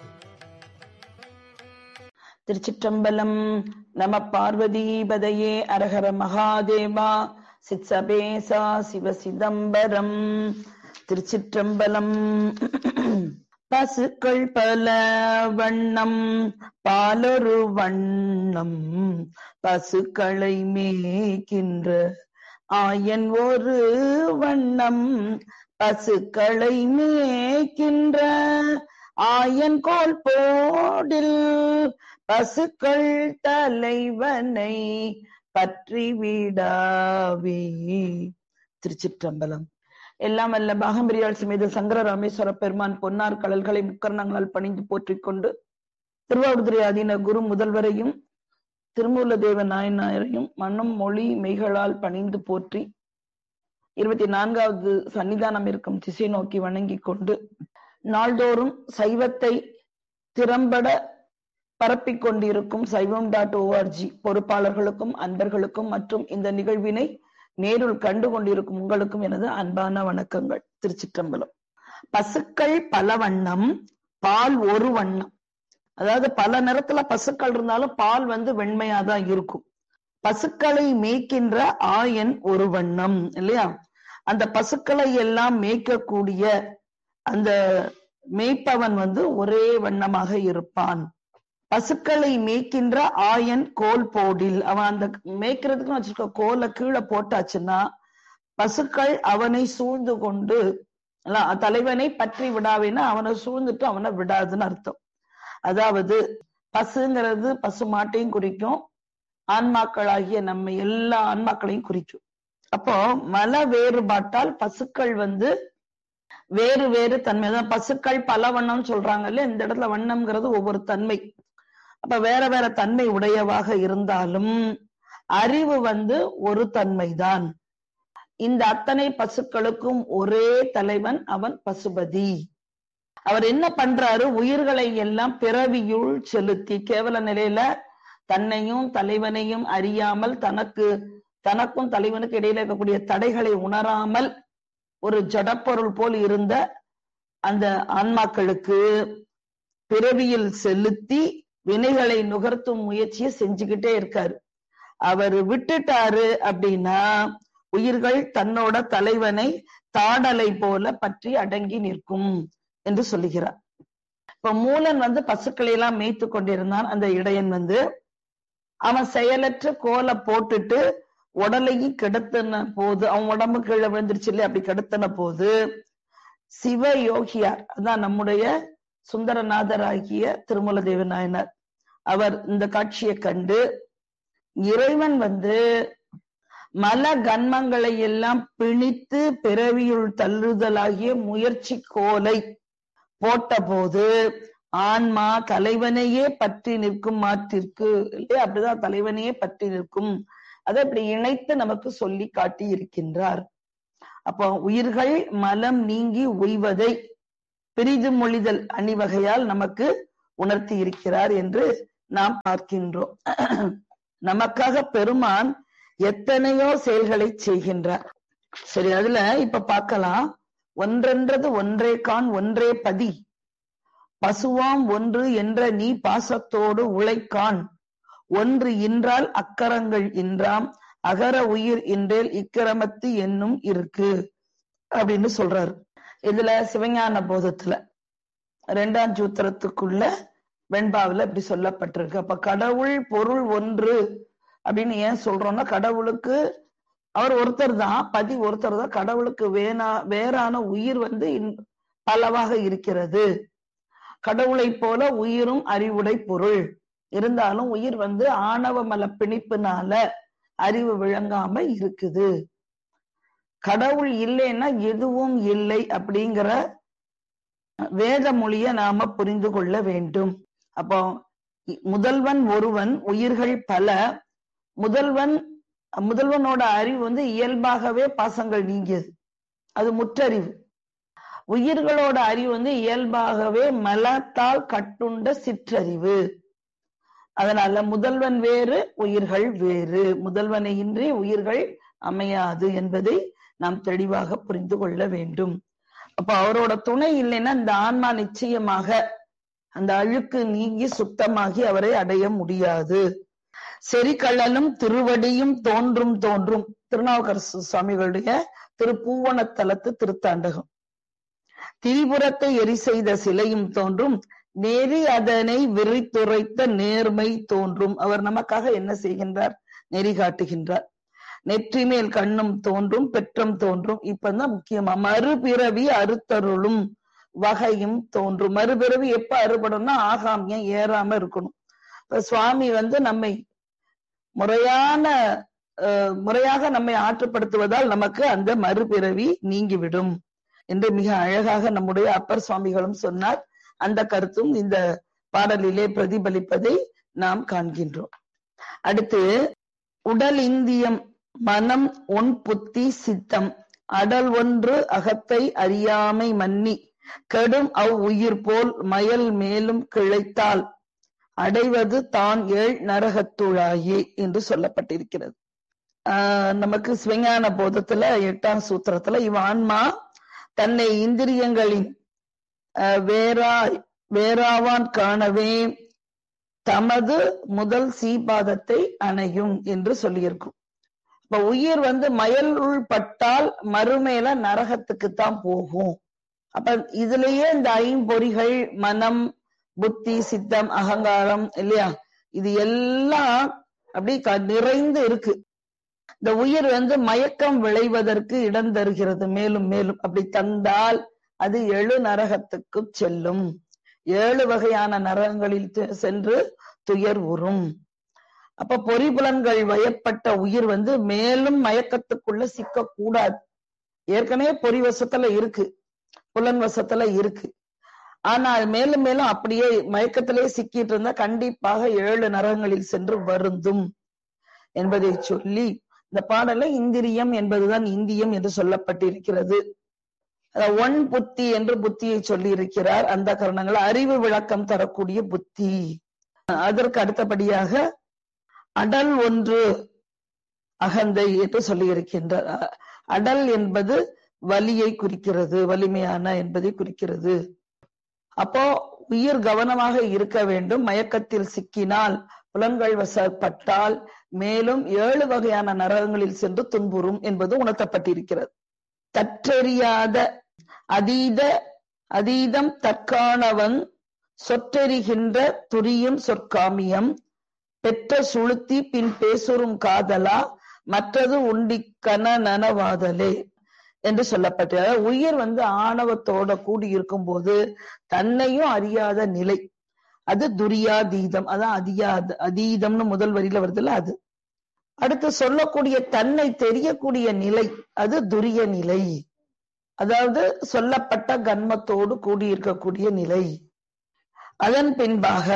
திருச்சிற்றம்பலம் நம பார்வதிபதையே அரஹர மகாதேவா சித்சபேசா சிவ சிதம்பரம் திருச்சிற்றம்பலம் பசுக்கள் பல வண்ணம் பாலொரு வண்ணம் பசுக்களை மேய்க்கின்ற ஆயன் ஒரு வண்ணம் பசுக்களை மேய்க்கின்ற ஆயன் கோல் போடில் பசுக்கள் தலைவனை பற்றி விடாவே திருச்சிற்றம்பலம் எல்லாம் வல்ல பாகம்பிரியாள் சுமேத சங்கர ராமேஸ்வர பெருமான் பொன்னார் கடல்களை முக்கரணங்களால் பணிந்து போற்றிக் கொண்டு திருவாவூதுரை அதீன குரு முதல்வரையும் திருமூல தேவ நாயனாரையும் மனம் மொழி மெய்களால் பணிந்து போற்றி இருபத்தி நான்காவது சன்னிதானம் இருக்கும் திசை நோக்கி வணங்கிக் கொண்டு நாள்தோறும் சைவத்தை திறம்பட பரப்பிக் கொண்டிருக்கும் சைவம் டாட் ஓஆர்ஜி பொறுப்பாளர்களுக்கும் அன்பர்களுக்கும் மற்றும் இந்த நிகழ்வினை நேருள் கண்டு கொண்டிருக்கும் உங்களுக்கும் எனது அன்பான வணக்கங்கள் திருச்சிற்றம்பலம் பசுக்கள் பல வண்ணம் பால் ஒரு வண்ணம் அதாவது பல நிறத்துல பசுக்கள் இருந்தாலும் பால் வந்து வெண்மையாதான் இருக்கும் பசுக்களை மேய்க்கின்ற ஆயன் ஒரு வண்ணம் இல்லையா அந்த பசுக்களை எல்லாம் மேய்க்கக்கூடிய அந்த மேய்ப்பவன் வந்து ஒரே வண்ணமாக இருப்பான் பசுக்களை மேய்க்கின்ற ஆயன் கோல் போடில் அவன் அந்த மேய்க்கிறதுக்கு வச்சிருக்க கோலை கீழே போட்டாச்சுன்னா பசுக்கள் அவனை சூழ்ந்து கொண்டு அல்ல, தலைவனை பற்றி விடாவேன்னா அவனை சூழ்ந்துட்டு அவனை விடாதுன்னு அர்த்தம் அதாவது பசுங்கிறது பசு மாட்டையும் குறிக்கும் ஆன்மாக்களாகிய நம்ம எல்லா ஆன்மாக்களையும் குறிக்கும் அப்போ மல வேறுபாட்டால் பசுக்கள் வந்து வேறு வேறு தன்மை தான் பசுக்கள் பல வண்ணம் சொல்றாங்கல்ல இந்த இடத்துல வண்ணம்ங்கிறது ஒவ்வொரு தன்மை அப்ப வேற வேற தன்மை உடையவாக இருந்தாலும் அறிவு வந்து ஒரு தன்மைதான் இந்த அத்தனை பசுக்களுக்கும் ஒரே தலைவன் அவன் பசுபதி அவர் என்ன பண்றாரு உயிர்களை எல்லாம் பிறவியுள் செலுத்தி கேவல நிலையில தன்னையும் தலைவனையும் அறியாமல் தனக்கு தனக்கும் தலைவனுக்கு இடையில இருக்கக்கூடிய தடைகளை உணராமல் ஒரு ஜடப்பொருள் போல் இருந்த அந்த ஆன்மாக்களுக்கு பிறவியில் செலுத்தி வினைகளை நுகர்த்தும் முயற்சியை செஞ்சுக்கிட்டே இருக்காரு அவர் விட்டுட்டாரு அப்படின்னா உயிர்கள் தன்னோட தலைவனை தாடலை போல பற்றி அடங்கி நிற்கும் என்று சொல்லுகிறார் இப்ப மூலன் வந்து பசுக்களை எல்லாம் மேய்த்து கொண்டிருந்தான் அந்த இடையன் வந்து அவன் செயலற்ற கோலை போட்டுட்டு உடலையும் கெடுத்தன போது அவன் உடம்பு கீழே விழுந்துருச்சு இல்லையா அப்படி கெடுத்தன போது சிவ யோகியார் அதான் நம்முடைய சுந்தரநாதராகிய திருமல தேவ நாயனார் அவர் இந்த காட்சியை கண்டு இறைவன் வந்து மல கன்மங்களை எல்லாம் பிணித்து பிறவியுள் தள்ளுதலாகிய முயற்சி கோலை போட்டபோது ஆன்மா தலைவனையே பற்றி நிற்கும் மாற்றிற்கு இல்லையா அப்படிதான் தலைவனையே பற்றி நிற்கும் அதை அப்படி இணைத்து நமக்கு சொல்லி காட்டி இருக்கின்றார் அப்போ உயிர்கள் மலம் நீங்கி உய்வதை பிரிது மொழிதல் அணிவகையால் நமக்கு உணர்த்தி இருக்கிறார் என்று நாம் பார்க்கின்றோம் நமக்காக பெருமான் எத்தனையோ செயல்களை செய்கின்றார் சரி அதுல இப்ப பார்க்கலாம் ஒன்றென்றது ஒன்றே கான் ஒன்றே பதி பசுவாம் ஒன்று என்ற நீ பாசத்தோடு உழைக்கான் ஒன்று இன்றால் அக்கரங்கள் இன்றாம் அகர உயிர் இன்றேல் இக்கிரமத்து என்னும் இருக்கு அப்படின்னு சொல்றாரு இதுல சிவஞான போதத்துல ரெண்டாம் சூத்திரத்துக்குள்ள வெண்பாவுல இப்படி சொல்லப்பட்டிருக்கு அப்ப கடவுள் பொருள் ஒன்று அப்படின்னு ஏன் சொல்றோம்னா கடவுளுக்கு அவர் ஒருத்தர் தான் பதி ஒருத்தர் தான் கடவுளுக்கு வேணா வேறான உயிர் வந்து இன்- பலவாக இருக்கிறது கடவுளை போல உயிரும் அறிவுடை பொருள் இருந்தாலும் உயிர் வந்து ஆணவ மல பிணிப்புனால அறிவு விளங்காம இருக்குது கடவுள் இல்லைன்னா எதுவும் இல்லை அப்படிங்கிற வேத மொழிய நாம புரிந்து கொள்ள வேண்டும் அப்போ இ- முதல்வன் ஒருவன் உயிர்கள் பல முதல்வன் முதல்வனோட அறிவு வந்து இயல்பாகவே பாசங்கள் நீங்கியது அது முற்றறிவு உயிர்களோட அறிவு வந்து இயல்பாகவே மலத்தால் கட்டுண்ட சிற்றறிவு அதனால முதல்வன் வேறு உயிர்கள் வேறு முதல்வனை இன்றி உயிர்கள் அமையாது என்பதை நாம் தெளிவாக புரிந்து கொள்ள வேண்டும் அப்ப அவரோட துணை இல்லைன்னா இந்த ஆன்மா நிச்சயமாக அந்த அழுக்கு நீங்கி சுத்தமாகி அவரை அடைய முடியாது செரிகள்ளலும் திருவடியும் தோன்றும் தோன்றும் திருநாவுக்கரசு சுவாமிகளுடைய திருப்பூவனத்தலத்து திருத்தாண்டகம் திரிபுரத்தை எரி செய்த சிலையும் தோன்றும் நெறி அதனை விரித்துரைத்த நேர்மை தோன்றும் அவர் நமக்காக என்ன செய்கின்றார் நெறி காட்டுகின்றார் நெற்றி மேல் கண்ணும் தோன்றும் பெற்றம் தோன்றும் இப்பதான் முக்கியமா மறுபிறவி அறுத்தருளும் வகையும் தோன்றும் மறுபிறவி எப்ப அறுபடும்னா ஆகாமியம் ஏறாம இருக்கணும் இப்ப சுவாமி வந்து நம்மை முறையான அஹ், முறையாக நம்மை ஆற்றுப்படுத்துவதால் நமக்கு அந்த மறுபிறவி நீங்கிவிடும் என்று மிக அழகாக நம்முடைய அப்பர் சுவாமிகளும் சொன்னார் அந்த கருத்தும் இந்த பாடலிலே பிரதிபலிப்பதை நாம் காண்கின்றோம் அடுத்து உடல் இந்தியம் மனம் ஒன் புத்தி சித்தம் அடல் ஒன்று அகத்தை அறியாமை மன்னி கெடும் அவ் உயிர் போல் மயல் மேலும் கிளைத்தால் அடைவது தான் ஏழ் நரகத்துழாயே என்று சொல்லப்பட்டிருக்கிறது ஆஹ் நமக்கு சிவஞான போதத்துல எட்டாம் சூத்திரத்துல இவ ஆன்மா தன்னை இந்திரியங்களின் ஆஹ் வேறாய் வேறாவான் காணவே தமது முதல் சீபாதத்தை அணையும் என்று சொல்லியிருக்கும் இப்ப உயிர் வந்து மயலுள் பட்டால் மறுமேல நரகத்துக்கு தான் போகும் அப்ப இதுலயே இந்த ஐம்பொறிகள் மனம் புத்தி சித்தம் அகங்காரம் இல்லையா இது எல்லாம் அப்படி க- நிறைந்து இருக்கு இந்த உயிர் வந்து மயக்கம் விளைவதற்கு இடம் தருகிறது மேலும் மேலும் அப்படி தந்தால் அது எழு நரகத்துக்கு செல்லும் ஏழு வகையான நரகங்களில் து- சென்று துயர் உறும் அப்ப பொறிபுலன்கள் வயப்பட்ட உயிர் வந்து மேலும் மயக்கத்துக்குள்ள சிக்க கூடாது ஏற்கனவே பொறி வசத்துல இருக்கு புலன் வசத்துல இருக்கு ஆனா அது மேலும் மேலும் அப்படியே மயக்கத்திலே சிக்கிட்டு இருந்தா கண்டிப்பாக ஏழு நரகங்களில் சென்று வருந்தும் என்பதை சொல்லி இந்த பாடல்ல இந்திரியம் என்பதுதான் இந்தியம் என்று சொல்லப்பட்டிருக்கிறது அதாவது ஒன் புத்தி என்று புத்தியை சொல்லி இருக்கிறார் அந்த கரணங்கள் அறிவு விளக்கம் தரக்கூடிய புத்தி அதற்கு அடுத்தபடியாக அடல் ஒன்று அகந்தை என்று சொல்லி இருக்கின்றார் அ- அடல் என்பது வலியை குறிக்கிறது வலிமையான என்பதை குறிக்கிறது அப்போ உயிர் கவனமாக இருக்க வேண்டும் மயக்கத்தில் சிக்கினால் புலன்கள் வசப்பட்டால் மேலும் ஏழு வகையான நரகங்களில் சென்று துன்புறும் என்பது உணர்த்தப்பட்டிருக்கிறது தற்றெறியாத அதீத அதீதம் தற்காணவன் சொற்றெறிகின்ற துரியும் சொற்காமியம் பெற்ற சுளுத்தி பின் பேசுறும் காதலா மற்றது உண்டிக்கன நனவாதலே என்று சொல்லப்பட்டு அதாவது உயிர் வந்து ஆணவத்தோட கூடி இருக்கும்போது தன்னையும் அறியாத நிலை அது துரியாதீதம் அதான் அதியாத அதீதம்னு முதல் வரியில வருதுல்ல அது அடுத்து சொல்லக்கூடிய தன்னை தெரியக்கூடிய நிலை அது துரிய நிலை அதாவது சொல்லப்பட்ட கன்மத்தோடு கூடியிருக்கக்கூடிய நிலை அதன் பின்பாக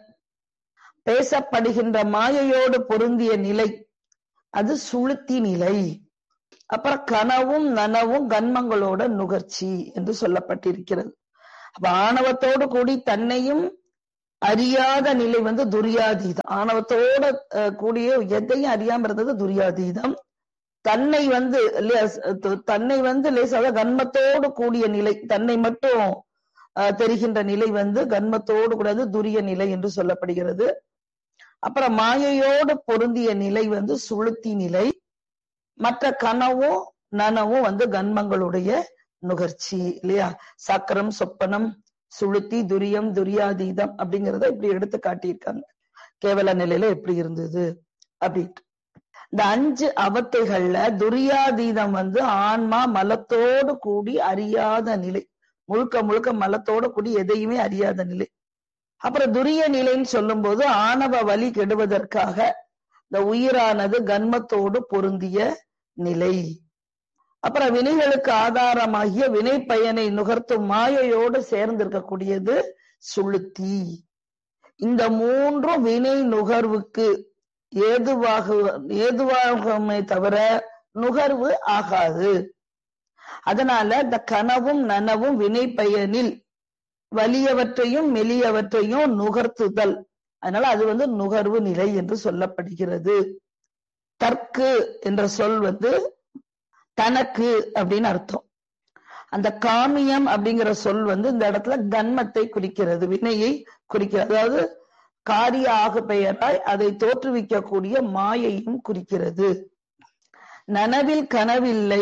பேசப்படுகின்ற மாயையோடு பொருந்திய நிலை அது சுளுத்தி நிலை அப்புறம் கனவும் நனவும் கன்மங்களோட நுகர்ச்சி என்று சொல்லப்பட்டிருக்கிறது அப்ப ஆணவத்தோடு கூடி தன்னையும் அறியாத நிலை வந்து துரியாதீதம் ஆணவத்தோட அஹ், கூடிய எதையும் அறியாம இருந்தது துரியாதீதம் தன்னை வந்து இல்லையா, த- தன்னை வந்து லேசாக கன்மத்தோடு கூடிய நிலை தன்னை மட்டும் அஹ், தெரிகின்ற நிலை வந்து கன்மத்தோடு கூடாது துரிய நிலை என்று சொல்லப்படுகிறது அப்புறம் மாயையோடு பொருந்திய நிலை வந்து சுளுத்தி நிலை மற்ற கனவும் நனவும் வந்து கன்மங்களுடைய நுகர்ச்சி இல்லையா சக்கரம் சொப்பனம் சுளுத்தி துரியம் துரியாதீதம் அப்படிங்கறத இப்படி எடுத்து காட்டியிருக்காங்க கேவல நிலையில எப்படி இருந்தது அப்படின்ட்டு இந்த அஞ்சு அவத்தைகள்ல துரியாதீதம் வந்து ஆன்மா மலத்தோடு கூடி அறியாத நிலை முழுக்க முழுக்க மலத்தோடு கூடி எதையுமே அறியாத நிலை அப்புறம் துரிய நிலைன்னு சொல்லும்போது ஆணவ வலி கெடுவதற்காக இந்த உயிரானது கன்மத்தோடு பொருந்திய நிலை அப்புறம் வினைகளுக்கு ஆதாரமாகிய வினை பயனை நுகர்த்தும் மாயையோடு சேர்ந்திருக்கக்கூடியது சுளுத்தி இந்த மூன்றும் வினை நுகர்வுக்கு ஏதுவாக ஏதுவாகுமே தவிர நுகர்வு ஆகாது அதனால இந்த கனவும் நனவும் வினை பயனில் வலியவற்றையும் மெலியவற்றையும் நுகர்த்துதல் அதனால அது வந்து நுகர்வு நிலை என்று சொல்லப்படுகிறது தற்கு என்ற சொல் வந்து தனக்கு அப்படின்னு அர்த்தம் அந்த காமியம் அப்படிங்கிற சொல் வந்து இந்த இடத்துல கன்மத்தை குறிக்கிறது வினையை குறிக்கிறது அதாவது காரிய ஆகு பெயராய் அதை தோற்றுவிக்கக்கூடிய மாயையும் குறிக்கிறது நனவில் கனவில்லை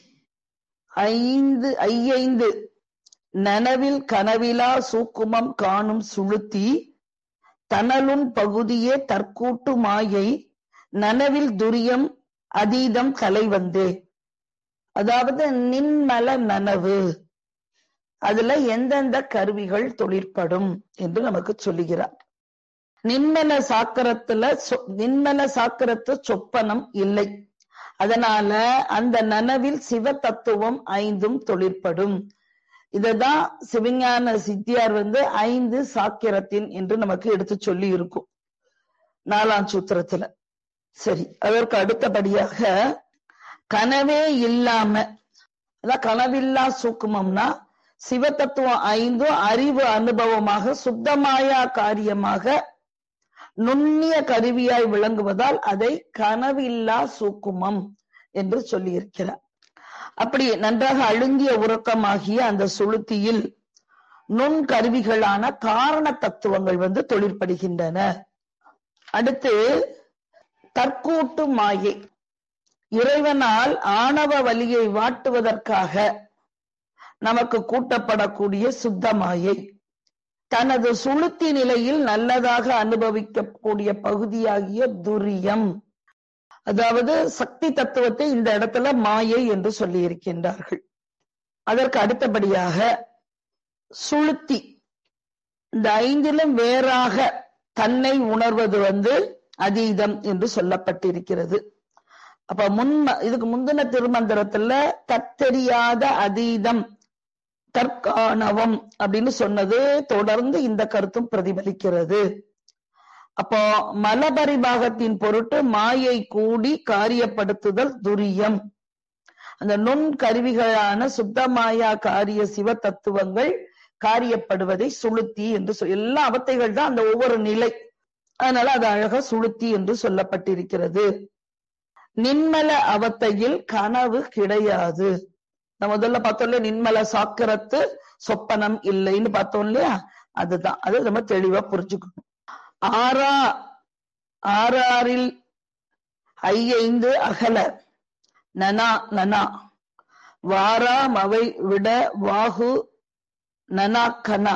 ஐந்து ஐயைந்து நனவில் கனவிலா சூக்குமம் காணும் சுளுத்தி தனலுன் பகுதியே தற்கூட்டு மாயை நனவில் துரியம் அதீதம் கலை வந்தே அதாவது நின்மல நனவு அதுல எந்தெந்த கருவிகள் தொழிற்படும் என்று நமக்கு சொல்லுகிறார் நின்மல சாக்கரத்துல சொ- நின்மல சாக்கரத்து சொப்பனம் இல்லை அதனால அந்த நனவில் சிவ தத்துவம் ஐந்தும் தொழிற்படும் இததான் சிவஞான சித்தியார் வந்து ஐந்து சாக்கிரத்தின் என்று நமக்கு எடுத்து சொல்லி இருக்கும் நாலாம் சூத்திரத்துல சரி அதற்கு அடுத்தபடியாக கனவே இல்லாம அதான் கனவில்லா சூக்குமம்னா சிவ தத்துவம் ஐந்தும் அறிவு அனுபவமாக சுத்தமாயா காரியமாக நுண்ணிய கருவியாய் விளங்குவதால் அதை கனவில்லா சூக்குமம் என்று சொல்லியிருக்கிறார் அப்படி நன்றாக அழுங்கிய உறக்கமாகிய அந்த சுளுத்தியில் நுண் கருவிகளான காரண தத்துவங்கள் வந்து தொழிற்படுகின்றன அடுத்து தற்கூட்டு மாயை இறைவனால் ஆணவ வலியை வாட்டுவதற்காக நமக்கு கூட்டப்படக்கூடிய சுத்த மாயை தனது சுளுத்தி நிலையில் நல்லதாக அனுபவிக்கக்கூடிய பகுதியாகிய துரியம் அதாவது சக்தி தத்துவத்தை இந்த இடத்துல மாயை என்று சொல்லி இருக்கின்றார்கள் அதற்கு அடுத்தபடியாக சுளுத்தி இந்த ஐந்திலும் வேறாக தன்னை உணர்வது வந்து அதீதம் என்று சொல்லப்பட்டிருக்கிறது அப்ப முன் இதுக்கு முந்தின திருமந்திரத்துல தத்தெரியாத அதீதம் தற்காணவம் அப்படின்னு சொன்னது தொடர்ந்து இந்த கருத்தும் பிரதிபலிக்கிறது அப்போ மலபரிபாகத்தின் பொருட்டு மாயை கூடி காரியப்படுத்துதல் துரியம் அந்த நுண் கருவிகளான சுத்தமாயா காரிய சிவ தத்துவங்கள் காரியப்படுவதை சுளுத்தி என்று சொல் எல்லா அவத்தைகள் தான் அந்த ஒவ்வொரு நிலை அதனால அது அழகா சுளுத்தி என்று சொல்லப்பட்டிருக்கிறது நின்மல அவத்தையில் கனவு கிடையாது நம்ம முதல்ல பார்த்தோம் இல்லையா நின்மல சாக்கிரத்து சொப்பனம் இல்லைன்னு பார்த்தோம் இல்லையா அதுதான் அது நம்ம தெளிவா புரிஞ்சுக்கணும் ஆறா ஆறாறில் ஐயைந்து அகல நனா நனா வாரா மவை விட வாகு நனா கனா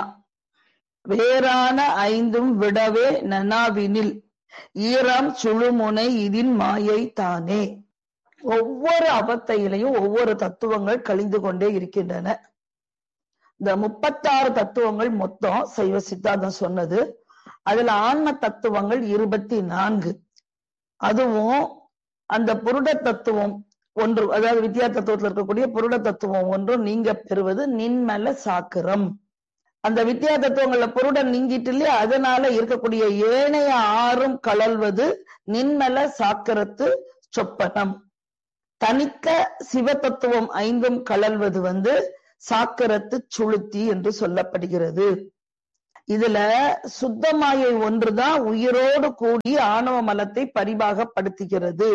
வேறான ஐந்தும் விடவே நனாவினில் ஈரம் சுழுமுனை இதின் மாயை தானே ஒவ்வொரு அவத்தையிலையும் ஒவ்வொரு தத்துவங்கள் கழிந்து கொண்டே இருக்கின்றன இந்த முப்பத்தாறு தத்துவங்கள் மொத்தம் சைவ சித்தாந்தம் சொன்னது அதுல ஆன்ம தத்துவங்கள் இருபத்தி நான்கு அதுவும் அந்த புருட தத்துவம் ஒன்று அதாவது வித்யா தத்துவத்தில் இருக்கக்கூடிய புருட தத்துவம் ஒன்றும் நீங்க பெறுவது நின்மல சாக்கிரம் அந்த வித்யா தத்துவங்கள்ல புருடன் நீங்கிட்டு இல்லையா அதனால இருக்கக்கூடிய ஏனைய ஆறும் கலல்வது நின்மல சாக்கரத்து சொப்பனம் தனித்த சிவ தத்துவம் ஐந்தும் கலல்வது வந்து சாக்கரத்து சுளுத்தி என்று சொல்லப்படுகிறது இதுல சுத்தமாயை ஒன்றுதான் உயிரோடு கூடி ஆணவ மலத்தை பரிபாகப்படுத்துகிறது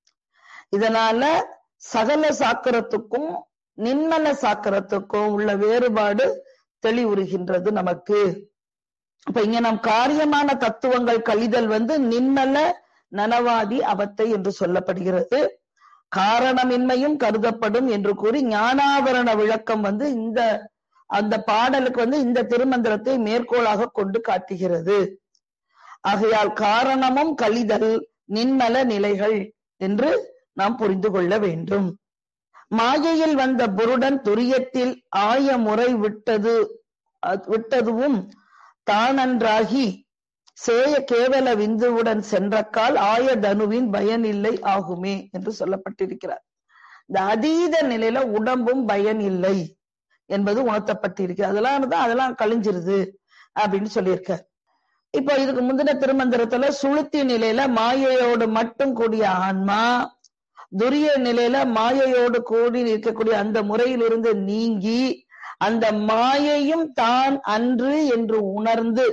இதனால சகல சாக்கரத்துக்கும் நின்மல சாக்கரத்துக்கும் உள்ள வேறுபாடு தெளிவுறுகின்றது நமக்கு அப்ப இங்க நம் காரியமான தத்துவங்கள் கழிதல் வந்து நின்மல நனவாதி அவத்தை என்று சொல்லப்படுகிறது காரணமின்மையும் கருதப்படும் என்று கூறி ஞானாபரண விளக்கம் வந்து இந்த அந்த பாடலுக்கு வந்து இந்த திருமந்திரத்தை மேற்கோளாக கொண்டு காட்டுகிறது ஆகையால் காரணமும் கழிதல் நின்மல நிலைகள் என்று நாம் புரிந்து கொள்ள வேண்டும் மாயையில் வந்த புருடன் துரியத்தில் ஆய முறை விட்டது விட்டதுவும் தானன்றாகி சேய கேவல விந்துவுடன் சென்ற கால் ஆய தனுவின் பயனில்லை ஆகுமே என்று சொல்லப்பட்டிருக்கிறார் இந்த அதீத நிலையில உடம்பும் பயன் இல்லை என்பது உணர்த்தப்பட்டிருக்கு அதெல்லாம் தான் அதெல்லாம் கழிஞ்சிருது அப்படின்னு சொல்லியிருக்கார் இப்போ இதுக்கு முந்தின திருமந்திரத்துல சுளுத்தி நிலையில மாயையோடு மட்டும் கூடிய ஆன்மா துரிய நிலையில மாயையோடு கூடி இருக்கக்கூடிய அந்த முறையிலிருந்து நீங்கி அந்த மாயையும் தான் அன்று என்று உணர்ந்து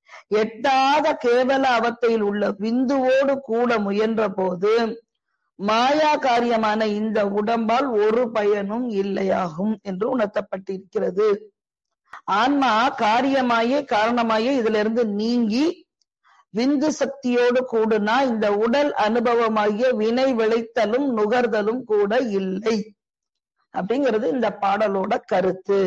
எட்டாத கேவல அவத்தையில் உள்ள விந்துவோடு கூட முயன்ற போது மாயா காரியமான இந்த உடம்பால் ஒரு பயனும் இல்லையாகும் என்று உணர்த்தப்பட்டிருக்கிறது ஆன்மா காரியமாயே காரணமாயே இதுல இருந்து நீங்கி விந்து சக்தியோடு கூடுனா இந்த உடல் அனுபவமாகிய வினை விளைத்தலும் நுகர்தலும் கூட இல்லை அப்படிங்கிறது இந்த பாடலோட கருத்து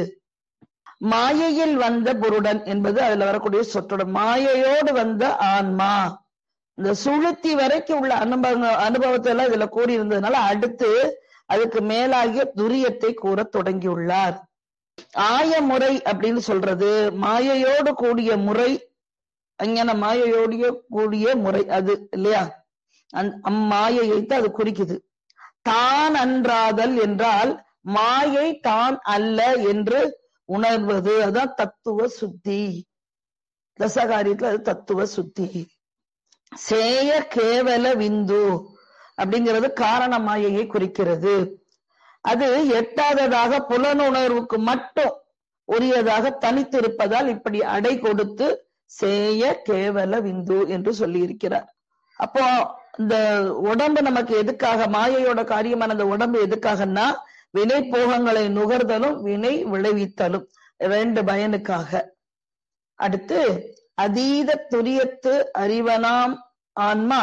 மாயையில் வந்த புருடன் என்பது அதுல வரக்கூடிய சொற்றொடர் மாயையோடு வந்த ஆன்மா இந்த சுளுத்தி வரைக்கும் உள்ள அனுபவ அனுபவத்தை எல்லாம் இதுல கூறியிருந்ததுனால அடுத்து அதுக்கு மேலாகிய துரியத்தை கூற தொடங்கியுள்ளார் ஆய முறை அப்படின்னு சொல்றது மாயையோடு கூடிய முறை அஞ்ஞான மாயையோடிய கூடிய முறை அது இல்லையா அந் அம்மாயையை தான் அது குறிக்குது தான் அன்றாதல் என்றால் மாயை தான் அல்ல என்று உணர்வது அதான் தத்துவ சுத்தி தசகாரியத்துல அது தத்துவ சுத்தி சேய கேவல விந்து அப்படிங்கிறது காரண மாயையை குறிக்கிறது அது எட்டாததாக புலனுணர்வுக்கு மட்டும் உரியதாக தனித்திருப்பதால் இப்படி அடை கொடுத்து சேய கேவல விந்து என்று சொல்லி இருக்கிறார் அப்போ இந்த உடம்பு நமக்கு எதுக்காக மாயையோட காரியமான அந்த உடம்பு எதுக்காகன்னா வினை போகங்களை நுகர்தலும் வினை விளைவித்தலும் ரெண்டு பயனுக்காக அடுத்து அதீத துரியத்து அறிவனாம் ஆன்மா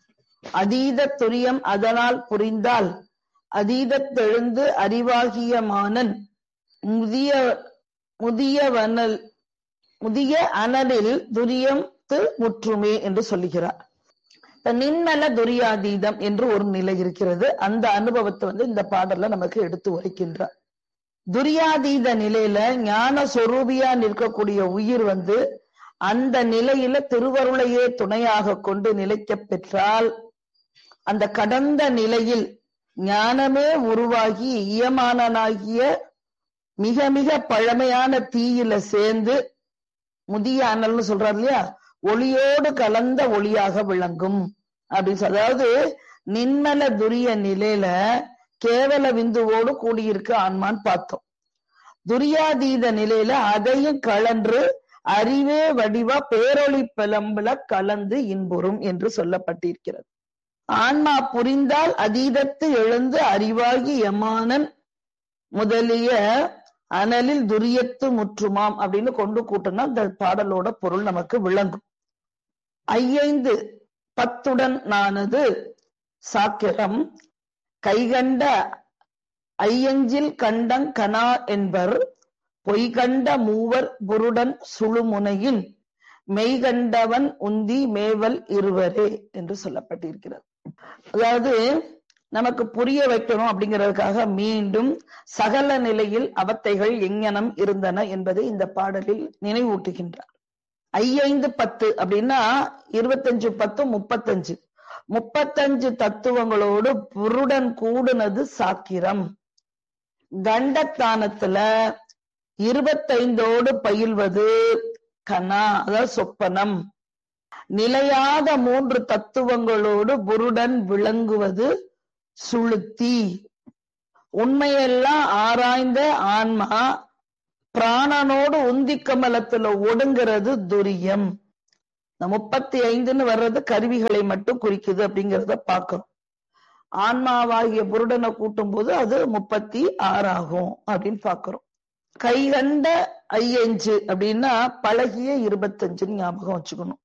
அதீத துரியம் அதனால் புரிந்தால் அதீதத்தெழுந்து அறிவாகிய மானன் முதிய முதிய வனல் முதிய அனலில் துரியத்து முற்றுமே என்று சொல்லுகிறார் நின்மல துரியாதீதம் என்று ஒரு நிலை இருக்கிறது அந்த அனுபவத்தை வந்து இந்த பாடல்ல நமக்கு எடுத்து உரைக்கின்றார் துரியாதீத நிலையில ஞான சொரூபியா நிற்கக்கூடிய உயிர் வந்து அந்த நிலையில திருவருளையே துணையாக கொண்டு நிலைக்க பெற்றால் அந்த கடந்த நிலையில் ஞானமே உருவாகி இயமானனாகிய மிக மிக பழமையான தீயில சேர்ந்து முதிய அனல்னு சொல்றாரு இல்லையா ஒளியோடு கலந்த ஒளியாக விளங்கும் அப்படின்னு சொல்ல அதாவது நின்மல துரிய நிலையில கேவல விந்துவோடு கூடியிருக்கு ஆன்மான்னு பார்த்தோம் துரியாதீத நிலையில அதையும் கலன்று அறிவே வடிவா பேரொளி பிளம்புல கலந்து இன்புறும் என்று சொல்லப்பட்டிருக்கிறது ஆன்மா புரிந்தால் அதீதத்து எழுந்து அறிவாகி எமானன் முதலிய அனலில் துரியத்து முற்றுமாம் அப்படின்னு கொண்டு கூட்டினா இந்த பாடலோட பொருள் நமக்கு விளங்கும் ஐயைந்து பத்துடன் நானது சாக்கிரம் கைகண்ட ஐயஞ்சில் கண்டங் கனா என்பர் பொய்கண்ட மூவர் புருடன் சுழுமுனையின் மெய்கண்டவன் உந்தி மேவல் இருவரே என்று சொல்லப்பட்டிருக்கிறது அதாவது நமக்கு புரிய வைக்கணும் அப்படிங்கிறதுக்காக மீண்டும் சகல நிலையில் அவத்தைகள் எங்ஙனம் இருந்தன என்பதை இந்த பாடலில் நினைவூட்டுகின்றார் ஐயைந்து பத்து அப்படின்னா இருபத்தஞ்சு பத்து முப்பத்தஞ்சு முப்பத்தஞ்சு தத்துவங்களோடு புருடன் கூடுனது சாக்கிரம் கண்டத்தானத்துல இருபத்தைந்தோடு பயில்வது கனா அதாவது சொப்பனம் நிலையாத மூன்று தத்துவங்களோடு புருடன் விளங்குவது சுளுத்தி உண்மையெல்லாம் ஆராய்ந்த ஆன்மா பிராணனோடு உந்தி கமலத்துல ஒடுங்கிறது துரியம் இந்த முப்பத்தி ஐந்துன்னு வர்றது கருவிகளை மட்டும் குறிக்குது அப்படிங்கிறத பார்க்கிறோம் ஆன்மாவாகிய புருடனை கூட்டும் போது அது முப்பத்தி ஆறாகும் அப்படின்னு பாக்குறோம் கைகண்ட ஐயஞ்சு அப்படின்னா பழகிய இருபத்தஞ்சுன்னு ஞாபகம் வச்சுக்கணும்